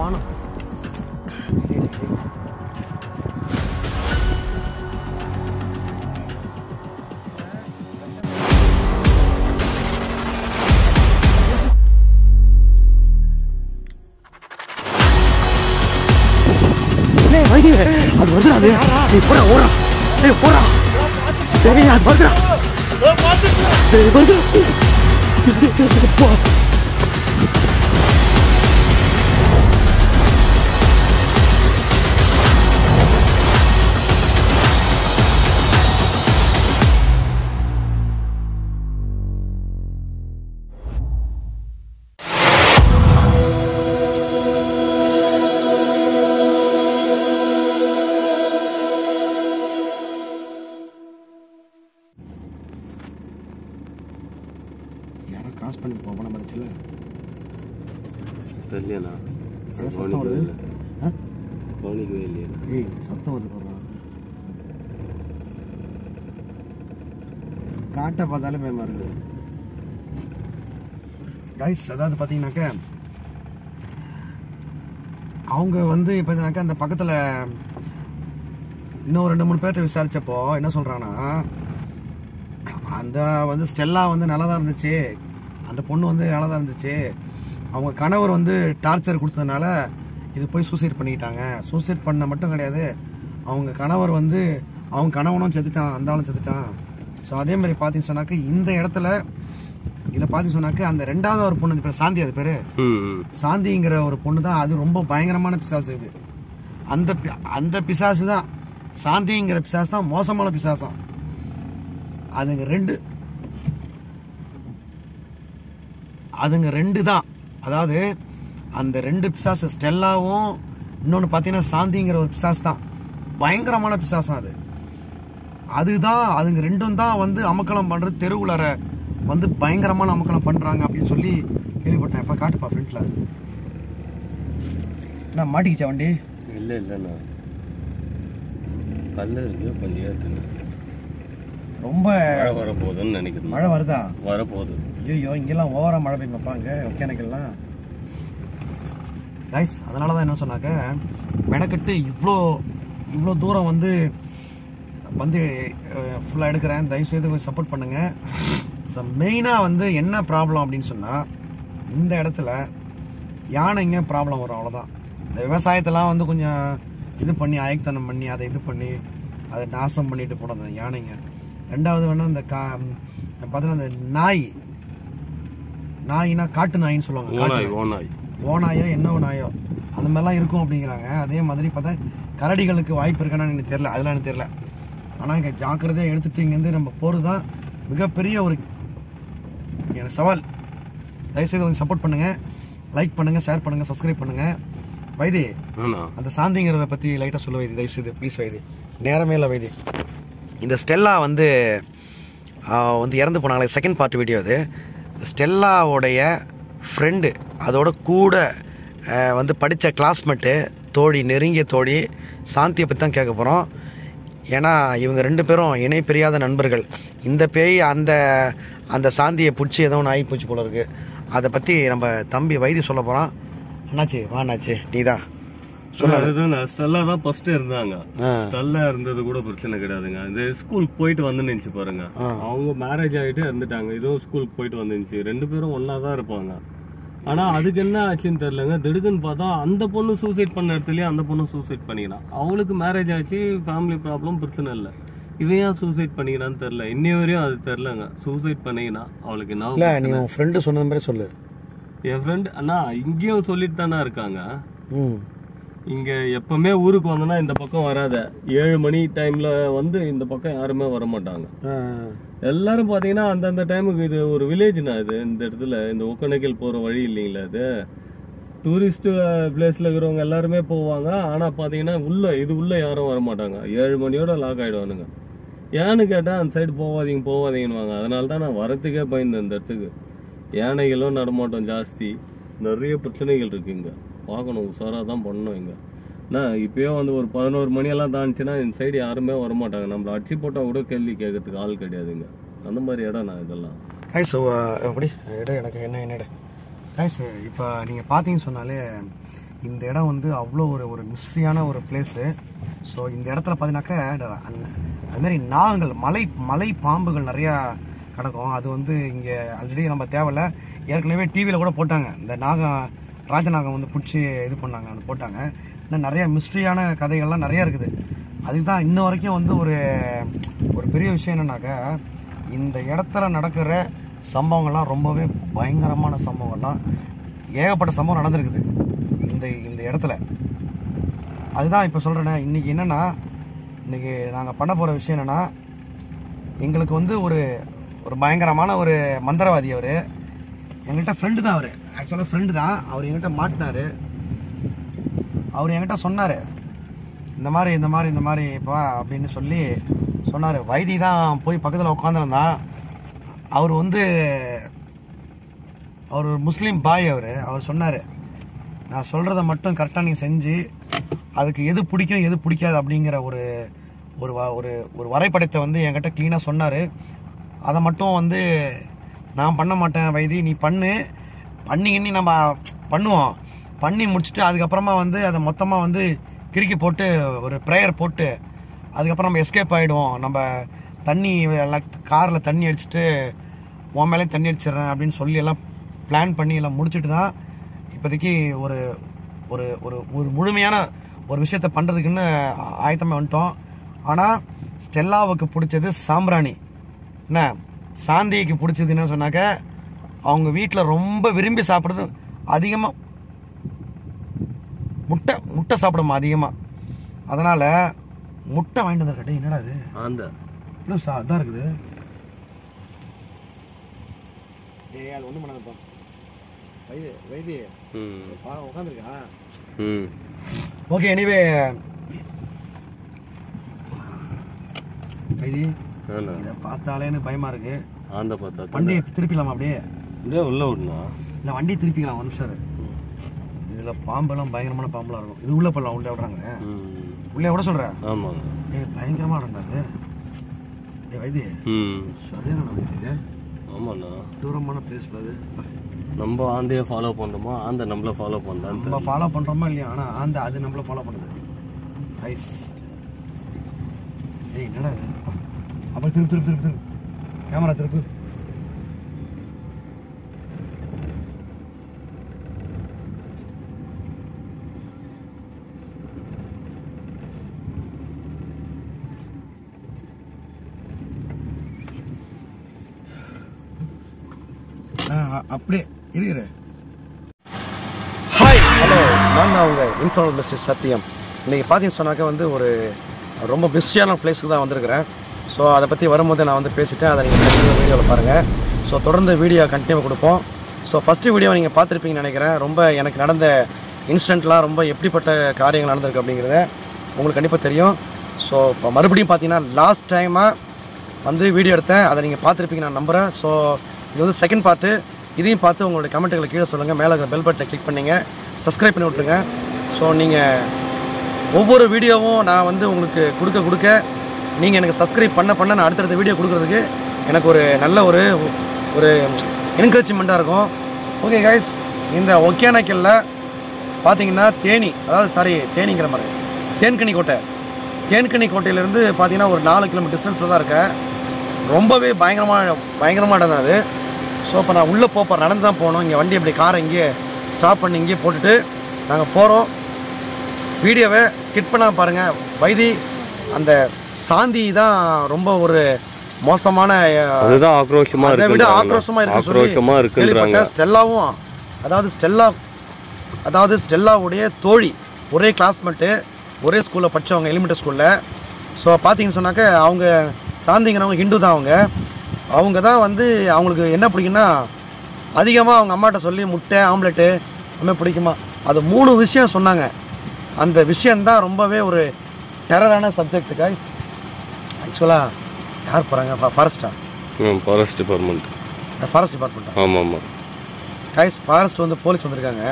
மானம் டேய் வைதி அது வருதுடா அது டேய் போடா ஓடா டேய் போடா டேய் அது வருதுடா டேய் வருது போ யாரோ கிராஸ் பண்ணி போன மறைச்சல தெரியலண்ணா ஏதோ சத்தம் வருது ஆ கவனிக்கவே இல்லையா ஏய் சத்தம் வருது பாருடா காட்டை பார்த்தாலே பயமா இருக்குது கைஸ் அதாவது பார்த்தீங்கன்னாக்க அவங்க வந்து பார்த்தீங்கன்னாக்கா அந்த பக்கத்தில் இன்னும் ரெண்டு மூணு பேர்ட்ட விசாரிச்சப்போ என்ன சொல்கிறாங்கன்னா அந்த வந்து ஸ்டெல்லா வந்து நல்லா தான் இருந்துச்சு அந்த பொண்ணு வந்து நல்லா தான் இருந்துச்சு அவங்க கணவர் வந்து டார்ச்சர் கொடுத்ததுனால இது போய் சூசைட் பண்ணிக்கிட்டாங்க சூசைட் பண்ண மட்டும் கிடையாது அவங்க கணவர் வந்து அவங்க கணவனும் செத்துட்டான் அந்த ஆளும் செத்துட்டான் ஸோ அதே மாதிரி பார்த்தீங்கன்னு சொன்னாக்க இந்த இடத்துல இதில் பார்த்தீங்கன்னு சொன்னாக்க அந்த ரெண்டாவது ஒரு பொண்ணு பேர் சாந்தி அது பேர் ம் சாந்திங்கிற ஒரு பொண்ணு தான் அது ரொம்ப பயங்கரமான பிசாசு இது அந்த பி- அந்த பிசாசு தான் சாந்திங்கிற பிசாசு தான் மோசமான பிசாசம் அதுங்க ரெண்டு அதுங்க ரெண்டு தான் அதாவது அந்த ரெண்டு பிசாசு ஸ்டெல்லாவும் இன்னொன்று பார்த்தீங்கன்னா சாந்திங்கிற ஒரு பிசாசு தான் பயங்கரமான பிசாசம் அது அதுதான் அதுங்க ரெண்டும் தான் வந்து அமக்கலம் பண்றது தெருவுலர வந்து பயங்கரமான அமக்கலம் பண்றாங்க அப்படின்னு சொல்லி கேள்விப்பட்டேன் இப்ப காட்டுப்பா ஃப்ரண்ட்ல என்ன மாட்டிக்கிச்சா வண்டி இல்லை இல்லைண்ணா கல் இருக்கு கொஞ்சம் ஏற்றுங்க ரொம்ப மழை வரப்போகுதுன்னு நினைக்கிறேன் மழை வருதா வரப்போகுது ஐயோ இங்கெல்லாம் ஓவரா மழை பெய்யுமாப்பா இங்க ஒகேனக்கல்லாம் கைஸ் அதனால தான் என்ன சொன்னாக்க மெனக்கட்டு இவ்வளோ இவ்வளோ தூரம் வந்து வந்து ஃபுல்லாக எடுக்கிறேன் தயவுசெய்து கொஞ்சம் சப்போர்ட் பண்ணுங்க ஸோ மெயினாக வந்து என்ன ப்ராப்ளம் அப்படின்னு சொன்னால் இந்த இடத்துல யானைங்க ப்ராப்ளம் வரும் அவ்வளோதான் இந்த விவசாயத்தெல்லாம் வந்து கொஞ்சம் இது பண்ணி ஆயத்தனம் பண்ணி அதை இது பண்ணி அதை நாசம் பண்ணிட்டு போனோம் அந்த யானைங்க ரெண்டாவது வேணா இந்த கா பார்த்தீங்கன்னா இந்த நாய் நாயினா காட்டு நாயின்னு சொல்லுவாங்க காட்டு ஓனாய் நாய். ஓனாய் ஓநாயோ என்ன நாயோ அந்த மாதிரிலாம் இருக்கும் அப்படிங்கிறாங்க அதே மாதிரி பார்த்தா கரடிகளுக்கு வாய்ப்பு இருக்கான்னு எனக்கு தெரியல அதெல்லாம் எனக்கு தெரியல ஆனால் இங்கே ஜாக்கிரதையாக எடுத்துட்டு இங்கேருந்து நம்ம போகிறது தான் மிகப்பெரிய ஒரு எனக்கு சவால் தயவுசெய்து கொஞ்சம் சப்போர்ட் பண்ணுங்க லைக் பண்ணுங்க ஷேர் பண்ணுங்க சப்ஸ்கிரைப் பண்ணுங்க வைதி ஆனா அந்த சாந்திங்கிறத பற்றி லைட்டாக சொல்ல வைதி தயவுசெய்து ப்ளீஸ் வைதி நேரமே இல்லை வைதி இந்த ஸ்டெல்லா வந்து ஆ, வந்து இறந்து போனாங்களே செகண்ட் பார்ட் வீடியோ அது இந்த ஸ்டெல்லாவோடைய ஃப்ரெண்டு அதோட கூட ஆ, வந்து படித்த கிளாஸ்மேட்டு தோழி நெருங்கிய தோழி சாந்தியை பற்றி தான் கேட்க போகிறோம் ஏன்னா இவங்க ரெண்டு பேரும் இணை பிரியாத நண்பர்கள் இந்த பேய் அந்த அந்த சாந்தியை பிடிச்சி ஏதோ ஒன்று ஆகி போச்சு போல இருக்கு அதை பற்றி நம்ம தம்பி வைத்தி சொல்ல போகிறான் அண்ணாச்சி வா அண்ணாச்சி நீ தான் சொன்ன அதுதான் ஸ்டெல்லா தான் ஃபர்ஸ்ட் இருந்தாங்க ஆ. ஸ்டெல்லா இருந்தது கூட பிரச்சனை கிடையாதுங்க இந்த ஸ்கூலுக்கு போயிட்டு வந்து நினைச்சு பாருங்க ஆ. அவங்க மேரேஜ் ஆயிட்டு இருந்துட்டாங்க இதுவும் ஸ்கூலுக்கு போயிட்டு வந்துருந்துச்சு ரெண்டு பேரும் ஒன்னா தான் இருப்பாங்க ஆனா அதுக்கு என்ன ஆச்சுன்னு தெரியலங்க திடுக்குன்னு பார்த்தா அந்த பொண்ணு சூசைட் பண்ண இடத்துலயே அந்த பொண்ணு சூசைட் பண்ணிக்கிறான் அவளுக்கு மேரேஜ் ஆச்சு ஃபேமிலி ப்ராப்ளம் பிரச்சனை இல்லை இவன் ஏன் சூசைட் பண்ணிக்கிறான்னு தெரியல இன்னி வரையும் அது தெரிலங்க சூசைட் பண்ணிக்கினா அவளுக்கு என்ன இல்லை நீ உன் ஃப்ரெண்டு சொன்னது மாதிரி சொல்லு என் ஃப்ரெண்ட் அண்ணா இங்கேயும் சொல்லிட்டு தானே இருக்காங்க ம் இங்க எப்பவுமே ஊருக்கு வந்தனா இந்த பக்கம் வராத ஏழு மணி டைம்ல வந்து இந்த பக்கம் யாருமே வர மாட்டாங்க ஆ, எல்லாரும் பாத்தீங்கன்னா அந்தந்த டைமுக்கு இது ஒரு வில்லேஜ்னா இது இந்த இடத்துல இந்த ஒக்கணைக்கல் போற வழி இல்லைங்களா இது டூரிஸ்ட் பிளேஸ்ல இருக்கிறவங்க எல்லாருமே போவாங்க ஆனா பாத்தீங்கன்னா உள்ள இது உள்ள யாரும் வர மாட்டாங்க ஏழு மணியோட லாக் ஆயிடுவானுங்க ஏன்னு கேட்டா அந்த சைடு போவாதீங்க போவாதீங்கன்னு அதனால தான் நான் வரத்துக்கே பயந்தேன் இந்த இடத்துக்கு யானைகளும் நடமாட்டம் ஜாஸ்தி நிறைய பிரச்சனைகள் இருக்கு இங்க பார்க்கணும் உஷாரா தான் பண்ணணும் இங்க நான் இப்பயே வந்து ஒரு பதினோரு மணியெல்லாம் தாண்டிச்சுன்னா இந்த சைடு யாருமே வர மாட்டாங்க நம்மள அடிச்சு போட்டா கூட கேள்வி கேட்கறதுக்கு ஆள் கிடையாதுங்க அந்த மாதிரி இடம் நான் இதெல்லாம் கைஸ் எப்படி எடு எனக்கு என்ன என்ன எடு கைஸ் இப்போ நீங்கள் பார்த்தீங்கன்னு சொன்னாலே இந்த இடம் வந்து அவ்வளோ ஒரு ஒரு மிஸ்ட்ரியான ஒரு பிளேஸு ஸோ இந்த இடத்துல பார்த்தீங்கன்னாக்கா அந்த- அது மாதிரி நாகங்கள் மலை மலை பாம்புகள் நிறையா கிடக்கும் அது வந்து இங்கே ஆல்ரெடி நம்ம தேவையில்ல ஏற்கனவே டிவியில் கூட போட்டாங்க இந்த நாகம் ராஜநாகம் வந்து பிடிச்சி இது பண்ணாங்க அது போட்டாங்க இன்னும் நிறைய மிஸ்ட்ரியான கதைகள்லாம் நிறையா இருக்குது அதுக்கு தான் இன்ன வரைக்கும் வந்து ஒரு ஒரு பெரிய விஷயம் என்னன்னாக்கா இந்த இடத்துல நடக்கிற சம்பவங்கள்லாம் ரொம்பவே பயங்கரமான சம்பவங்கள்லாம் ஏகப்பட்ட சம்பவம் நடந்திருக்குது இந்த இந்த இடத்துல அதுதான் இப்போ சொல்கிறேனே இன்றைக்கி என்னென்னா இன்றைக்கி நாங்கள் பண்ண போகிற விஷயம் என்னென்னா எங்களுக்கு வந்து ஒரு ஒரு பயங்கரமான ஒரு மந்திரவாதி அவர் எங்கள்கிட்ட ஃப்ரெண்டு தான் அவர் ஆக்சுவலாக ஃப்ரெண்டு தான் அவர் எங்கள்கிட்ட மாட்டினார் அவர் என்கிட்ட சொன்னார் இந்த மாதிரி இந்த மாதிரி இந்த மாதிரி இப்போ அப்படின்னு சொல்லி சொன்னார் வைத்தி தான் போய் பக்கத்தில் உட்காந்துருந்தான் அவர் வந்து அவர் ஒரு முஸ்லீம் பாய் அவர் அவர் சொன்னார் நான் சொல்கிறத மட்டும் கரெக்டாக நீ செஞ்சு அதுக்கு எது பிடிக்கும் எது பிடிக்காது அப்படிங்கிற ஒரு ஒரு வ- ஒரு ஒரு வரைபடத்தை வந்து என்கிட்ட க்ளீனாக சொன்னார் அதை மட்டும் வந்து நான் பண்ண மாட்டேன் வைத்தி நீ பண்ணு பண்ணி கிண்ணி நம்ம பண்ணுவோம் பண்ணி முடிச்சுட்டு அதுக்கப்புறமா வந்து அதை மொத்தமாக வந்து கிறுக்கி போட்டு ஒரு ப்ரேயர் போட்டு அதுக்கப்புறம் நம்ம எஸ்கேப் ஆகிடுவோம் நம்ம தண்ணி எல்லாம் காரில் தண்ணி அடிச்சுட்டு உன் மேலே தண்ணி அடிச்சிடுறேன் அப்படின்னு சொல்லி எல்லாம் பிளான் பண்ணி எல்லாம் முடிச்சுட்டு தான் இப்போதைக்கு ஒரு ஒரு ஒரு ஒரு முழுமையான ஒரு விஷயத்த பண்ணுறதுக்குன்னு ஆயத்தமாக வந்துட்டோம் ஆனால் ஸ்டெல்லாவுக்கு பிடிச்சது சாம்பிராணி என்ன சாந்திக்கு பிடிச்சது என்ன சொன்னாக்க அவங்க வீட்டில் ரொம்ப விரும்பி சாப்பிட்றது அதிகமாக முட்டை முட்டை சாப்பிடுமா அதிகமாக அதனால் முட்டை வாங்கிட்டு வந்திருக்கட்டே என்னடா இது அந்த இல்லை சா அதான் இருக்குது ஏய் அது ஒன்றும் பண்ணாதப்பா வைத்திய வைத்திய ம் உட்காந்துருக்கா ம் ஓகே எனிவே வைத்தி ஆனா இதை பார்த்தாலே எனக்கு பயமா இருக்கு ஆந்த பார்த்தா வண்டியை திருப்பிடலாமா அப்படியே அப்படியே உள்ள விடணும் இல்லை வண்டியை திருப்பிக்கலாம் ஒரு நிமிஷம் இரு. இதுல பாம்பெல்லாம் பயங்கரமான பாம்பெல்லாம் இருக்கும் இது உள்ள போடலாம் உள்ளே விடுறாங்க ம் உள்ளே விட சொல்றேன் ஆமாங்க ஏய் பயங்கரமா இருந்தாது ஏய் வைத்திய ம் சரியான வைத்திய ஆமாண்ணா தூரமான பிளேஸ் அது நம்ம ஆந்தையை ஃபாலோ பண்றோமா ஆந்த நம்மள ஃபாலோ பண்ணலான்னு நம்ம ஃபாலோ பண்றோமா இல்லையா ஆனா அந்த அது நம்மள ஃபாலோ பண்ணுது ஐஸ் ஏய் என்னடா இது அப்புறம் திருப்பு திருப்பு திருப்பு திருப்பு கேமரா திருப்பு ஆ, அ- அப்படியே இருக்கிற ஹாய் ஹலோ நான் தான் உங்கள் இன்ஃபார்மல் மிஸ்டர் சத்தியம் இன்றைக்கி பார்த்தீங்கன்னு சொன்னாக்க வந்து ஒரு ரொம்ப பிஸியான பிளேஸுக்கு தான் வந்திருக்கிறேன் ஸோ அதை பற்றி வரும்போது நான் வந்து பேசிட்டேன் அதை நீங்கள் வீடியோவில் பாருங்கள் ஸோ தொடர்ந்து வீடியோ கண்டினியூ கொடுப்போம் ஸோ ஃபஸ்ட்டு வீடியோ நீங்கள் பார்த்துருப்பீங்கன்னு நினைக்கிறேன் ரொம்ப எனக்கு நடந்த இன்சிடெண்ட்லாம் ரொம்ப எப்படிப்பட்ட காரியங்கள் நடந்திருக்கு அப்படிங்கிறத உங்களுக்கு கண்டிப்பாக தெரியும் ஸோ இப்போ மறுபடியும் பார்த்தீங்கன்னா லாஸ்ட் டைமாக வந்து வீடியோ எடுத்தேன் அதை நீங்கள் பார்த்துருப்பீங்க நான் நம்புகிறேன் ஸோ இது வந்து செகண்ட் பார்ட்டு இதையும் பார்த்து உங்களுடைய கமெண்ட்டுகளை கீழே சொல்லுங்கள் மேலே இருக்கிற பெல் பட்டனை கிளிக் பண்ணிங்க சப்ஸ்கிரைப் பண்ணி விட்ருங்க ஸோ நீங்கள் ஒவ்வொரு வீடியோவும் நான் வந்து உங்களுக்கு கொடுக்க கொடுக்க நீங்கள் எனக்கு சப்ஸ்கிரைப் பண்ண பண்ண நான் அடுத்தடுத்த வீடியோ கொடுக்குறதுக்கு எனக்கு ஒரு நல்ல ஒரு ஒரு என்கரேஜ்மெண்ட்டாக இருக்கும் ஓகே கைஸ் இந்த ஒகேனக்கல்ல பார்த்தீங்கன்னா தேனி அதாவது சாரி தேனிங்கிற மாதிரி தேன்கனி கோட்டை தேன்கனி கோட்டையிலேருந்து பார்த்தீங்கன்னா ஒரு நாலு கிலோமீட்டர் டிஸ்டன்ஸில் தான் இருக்கேன் ரொம்பவே பயங்கரமாக பயங்கரமாக இடம் தான் அது ஸோ இப்போ நான் உள்ளே போப்போம் நடந்து தான் போகணும் இங்கே வண்டி அப்படி காரை இங்கேயே ஸ்டாப் பண்ணி இங்கேயே போட்டுட்டு நாங்கள் போகிறோம் வீடியோவை ஸ்கிட் பண்ணாம பாருங்கள் வைதி அந்த சாந்தி தான் ரொம்ப ஒரு மோசமான அஹ், அதுதான் ஆக்ரோஷமா அதை விட இருக்கு ஆக்ரோஷமா இருக்கு ஆக்ரோஷமா இருக்குன்றாங்க கேள்விப்பட்டேன் ஸ்டெல்லாவும் அதாவது ஸ்டெல்லா அதாவது ஸ்டெல்லாவுடைய தோழி ஒரே கிளாஸ்மேட்டு ஒரே ஸ்கூலில் படித்தவங்க எலிமெண்ட்ரி ஸ்கூலில் ஸோ பார்த்தீங்கன்னு சொன்னாக்க அவங்க சாந்திங்கிறவங்க ஹிந்து தான் அவங்க அவங்க தான் வந்து அவங்களுக்கு என்ன பிடிக்குன்னா அதிகமாக அவங்க அம்மாட்ட சொல்லி முட்டை ஆம்லெட்டு எல்லாமே பிடிக்குமா அது மூணு விஷயம் சொன்னாங்க அந்த விஷயந்தான் ரொம்பவே ஒரு டெரரான சப்ஜெக்ட் கைஸ் ஆக்சுவலாக யார் போகிறாங்க ஃபாரஸ்டா ஃபாரஸ்ட் டிபார்ட்மெண்ட் ஃபாரஸ்ட் டிபார்ட்மெண்ட்டா ஆமா ஆமா கைஸ் ஃபாரஸ்ட் வந்து போலீஸ் வந்திருக்காங்க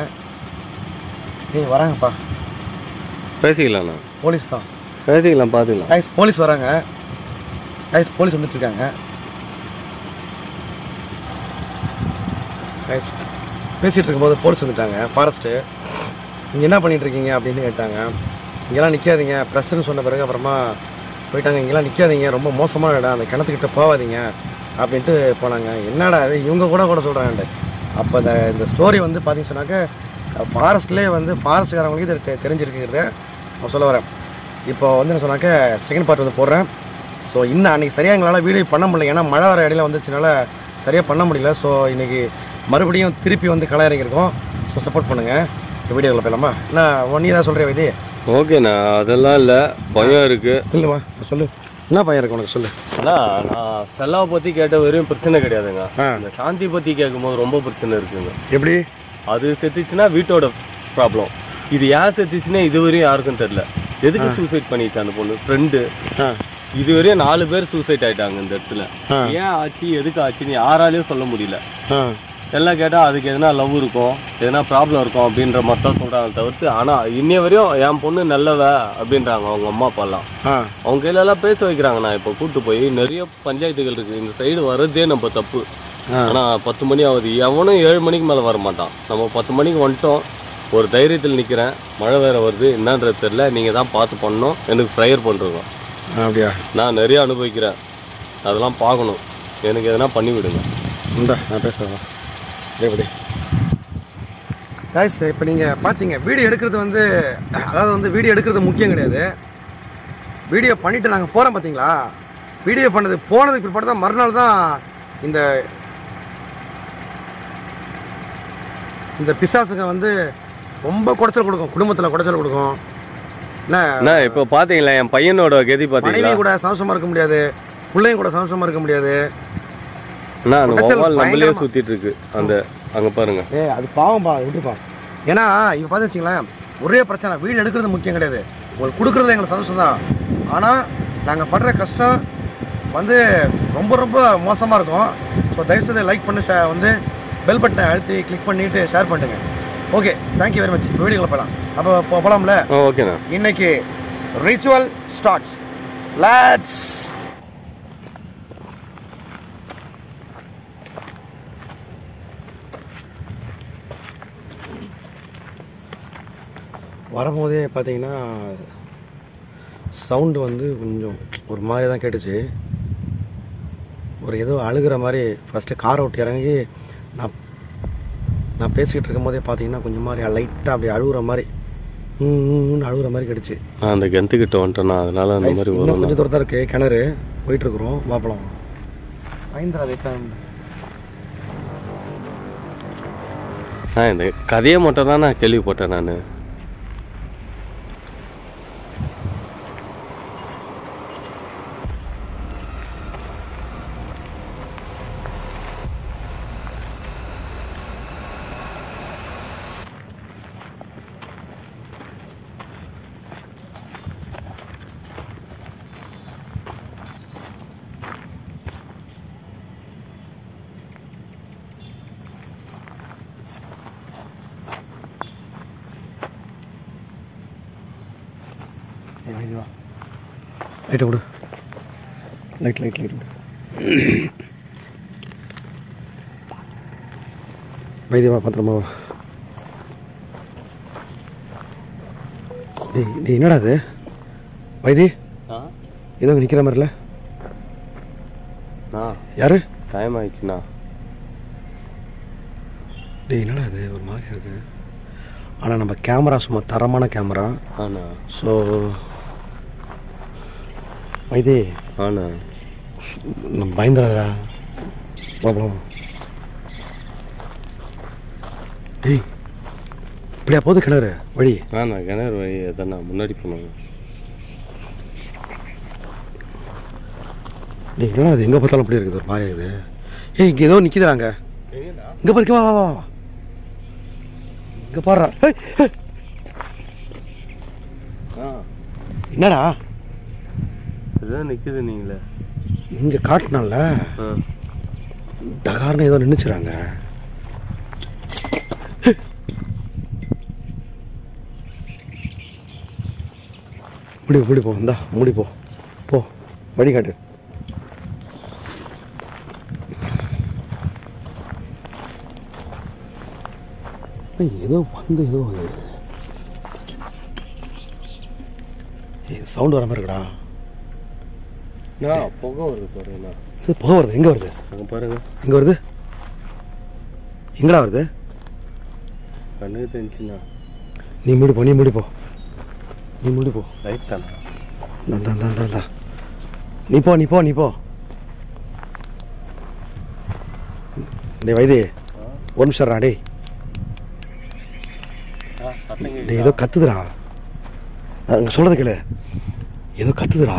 ஏய் வராங்கப்பா பேசிக்கலாம்ண்ணா போலீஸ் தான் பேசிக்கலாம் பார்த்துக்கலாம் கைஸ் போலீஸ் வராங்க கைஸ் போலீஸ் வந்துட்டு இருக்காங்க கைஸ் பேசிட்டு இருக்கும்போது போலீஸ் வந்துட்டாங்க ஃபாரஸ்ட்டு நீங்கள் என்ன பண்ணிட்டு இருக்கீங்க அப்படின்னு கேட்டாங்க இங்கெல்லாம் நிற்காதீங்க ப்ரெஸ்ஸுன்னு சொன்ன பிறகு அப்புறமா போயிட்டாங்க இங்கெல்லாம் நிற்காதீங்க ரொம்ப மோசமான இடம் அந்த கிணத்துக்கிட்ட போகாதீங்க அப்படின்ட்டு போனாங்க என்னடா இது இவங்க கூட கூட சொல்கிறாங்கன்ட்டு அப்போ இந்த இந்த ஸ்டோரி வந்து பார்த்தீங்க சொன்னாக்க ஃபாரஸ்ட்லேயே வந்து ஃபாரஸ்ட்காரவங்களுக்கு இது தெ- தெரிஞ்சிருக்குங்கிறத நான் சொல்ல வரேன் இப்போ வந்து என்ன சொன்னாக்க செகண்ட் பார்ட் வந்து போடுறேன் ஸோ இன்னும் அன்றைக்கி சரியாக எங்களால் வீடியோ பண்ண முடியல ஏன்னா மழை வர இடையில வந்துச்சுனால சரியாக பண்ண முடியல ஸோ இன்றைக்கி மறுபடியும் திருப்பி வந்து களை இறங்கியிருக்கோம் ஸோ சப்போர்ட் பண்ணுங்கள் இந்த வீடியோவில் போயிடலாமா என்ன ஒன் தான் சொல்கிறேன் வைத்தி ஓகேண்ணா அதெல்லாம் இல்லை பயம் இருக்கு இல்லைம்மா சொல்லு என்ன பையன் இருக்கு உனக்கு சொல்லு அண்ணா நான் ஸ்டெல்லாவை பற்றி கேட்ட வரையும் பிரச்சனை கிடையாதுங்க ஆ. இந்த சாந்தி பற்றி கேட்கும்போது ரொம்ப பிரச்சனை இருக்குங்க எப்படி அது செத்துச்சுன்னா வீட்டோட ப்ராப்ளம் இது யார் செத்துச்சுன்னா இதுவரையும் யாருக்கும் தெரில எதுக்கு சூசைட் பண்ணிச்சு அந்த பொண்ணு ஃப்ரெண்டு ஆ இதுவரையும் நாலு பேர் சூசைட் ஆயிட்டாங்க இந்த இடத்துல ஆ. ஏன் ஆச்சு எதுக்கு ஆச்சுன்னு யாராலையும் சொல்ல முடியல ஆ எல்லாம் கேட்டால் அதுக்கு எதனா லவ் இருக்கும் எதனா ப்ராப்ளம் இருக்கும் அப்படின்ற மாதிரி தான் சொல்கிறாங்க தவிர்த்து ஆனால் இன்னைய வரையும் என் பொண்ணு நல்லவ அப்படின்றாங்க அவங்க அம்மா அப்பாலாம் ஆ அவங்க கையில எல்லாம் பேச வைக்கிறாங்க நான் இப்போ கூட்டு போய் நிறைய பஞ்சாயத்துகள் இருக்கு இந்த சைடு வர்றதே நம்ம தப்பு ஆ. ஆனா பத்து மணி ஆகுது எவனும் ஏழு மணிக்கு மேல வர மாட்டான் நம்ம பத்து மணிக்கு வந்துட்டோம் ஒரு தைரியத்தில் நிக்கிறேன் மழை வேற வருது என்னன்றது தெரியல நீங்க தான் பார்த்து பண்ணணும் எனக்கு ப்ரேயர் பண்ணுறோம் ஆ, அப்படியா நான் நிறைய அனுபவிக்கிறேன் அதெல்லாம் பார்க்கணும் எனக்கு எதனா பண்ணி விடுங்க இந்தா நான் பேசுகிறேன் எப்படி காய்ஸ் இப்போ நீங்கள் பார்த்தீங்க வீடியோ எடுக்கிறது வந்து அதாவது வந்து வீடியோ எடுக்கிறது முக்கியம் கிடையாது வீடியோ பண்ணிவிட்டு நாங்கள் போகிறோம் பார்த்தீங்களா வீடியோ பண்ணது போனதுக்கு பிற்பாடு தான் மறுநாள் தான் இந்த இந்த பிசாசுங்க வந்து ரொம்ப குடைச்சல் கொடுக்கும் குடும்பத்தில் குடைச்சல் கொடுக்கும் என்ன என்ன இப்போ பார்த்தீங்களா என் பையனோட கதி பார்த்தீங்களா மனைவி கூட சந்தோஷமாக இருக்க முடியாது பிள்ளைங்க கூட சந்தோஷமாக இருக்க முடியாது என்ன அந்த குடைச்சல் வௌவால் நம்மளே பயங்கரமா. சுத்திட்டு இருக்கு அந்த அங்க பாருங்க ஏ அது பாவம்பா விட்டுப்பா ஏன்னா இப்போ பார்த்து வச்சுங்களேன் ஒரே பிரச்சனை வீடு எடுக்கிறது முக்கியம் கிடையாது உங்களுக்கு கொடுக்குறது எங்களுக்கு சந்தோஷம் தான் ஆனால் நாங்கள் படுற கஷ்டம் வந்து ரொம்ப ரொம்ப மோசமாக இருக்கும் ஸோ தயவுசெய்து லைக் பண்ணி ஷே வந்து பெல் பட்டனை அழுத்தி கிளிக் பண்ணிவிட்டு ஷேர் பண்ணுங்க ஓகே தேங்க்யூ வெரி மச் இப்போ வீடியோவில் போகலாம் அப்போ போகலாம்ல ஆ ஓகேண்ணா இன்னைக்கு ரிச்சுவல் ஸ்டார்ட்ஸ் லேட்ஸ் வரும்போதே பார்த்தீங்கன்னா சவுண்டு வந்து கொஞ்சம் ஒரு மாதிரி தான் கேட்டுச்சு ஒரு ஏதோ அழுகிற மாதிரி ஃபஸ்ட்டு காரை விட்டு இறங்கி நான் நான் பேசிக்கிட்டு இருக்கும்போதே பார்த்தீங்கன்னா கொஞ்சம் மாதிரி லைட்டாக அப்படி அழுகுற மாதிரி ம், ம்னு அழுகுற மாதிரி கேட்டுச்சு நான் அந்த கிணத்துக்கிட்ட வந்துட்டேன்னா அதனால அந்த மாதிரி இன்னும் வரும் கொஞ்சம் தூரம் தான் இருக்கு கிணறு போயிட்டு இருக்கிறோம் வாப்பலாம் ஐந்தராதே ஆ இந்த கதையை மட்டும் தான் நான் கேள்விப்பட்டேன் நான் லைட்டை விடு லைட் லைட் லைட் விடு வைத்தியமா பத்திரமா வா. டேய் டேய் என்னடா அது வைத்தி ஆ ஏதோ நிற்கிற மாதிரில ஆ யாரு டைம் ஆயிடுச்சுண்ணா டேய் என்னடா அது ஒரு மாதிரி இருக்கு ஆனால் நம்ம கேமரா சும்மா தரமான கேமரா ஆண்ணா ஸோ வைத்தி ஆண்ணா நம்ம பயந்துடாதடா வா போலாம் டேய் இப்படியா போகுது கிணறு வழி ஆண்ணா கிணறு வழி எதனா முன்னாடி போனாங்க டேய் என்னடா அது எங்கே பார்த்தாலும் அப்படி இருக்குது ஒரு மாதிரி இருக்குது ஏய் இங்கே ஏதோ நிற்கிதுறாங்க இங்கே பாரு வா வா வா வா இங்கே பாடுறா ஏய் ஏய், ஆ என்னடா இதுதான் நிற்குது நீங்களே இங்கே காட்டினால ஆ டகார்னு ஏதோ நின்றுச்சுறாங்க முடி முடி போ இந்தா முடி போ போ வழிகாட்டு ஏய், ஏதோ வந்து ஏதோ சவுண்ட் வர மாதிரி இருக்குடா நான் புகை வருது பாருங்கண்ணா இது புகை வருது எங்கே வருது அங்கே பாருங்க எங்கே வருது எங்கடா வருது கண்ணுக்கு தெரிஞ்சுண்ணா நீ மூடி போ நீ மூடி போ நீ மூடி போ லைட் தானே இந்தா, இந்தா, இந்தா, இந்தா. நீ போ நீ போ நீ போ டேய் வைத்தி ஒரு நிமிஷம்டா டேய் ஆ சத்தங்க டேய் ஏதோ கத்துதுடா அங்கே சொல்கிறது கேளு ஏதோ கத்துதுடா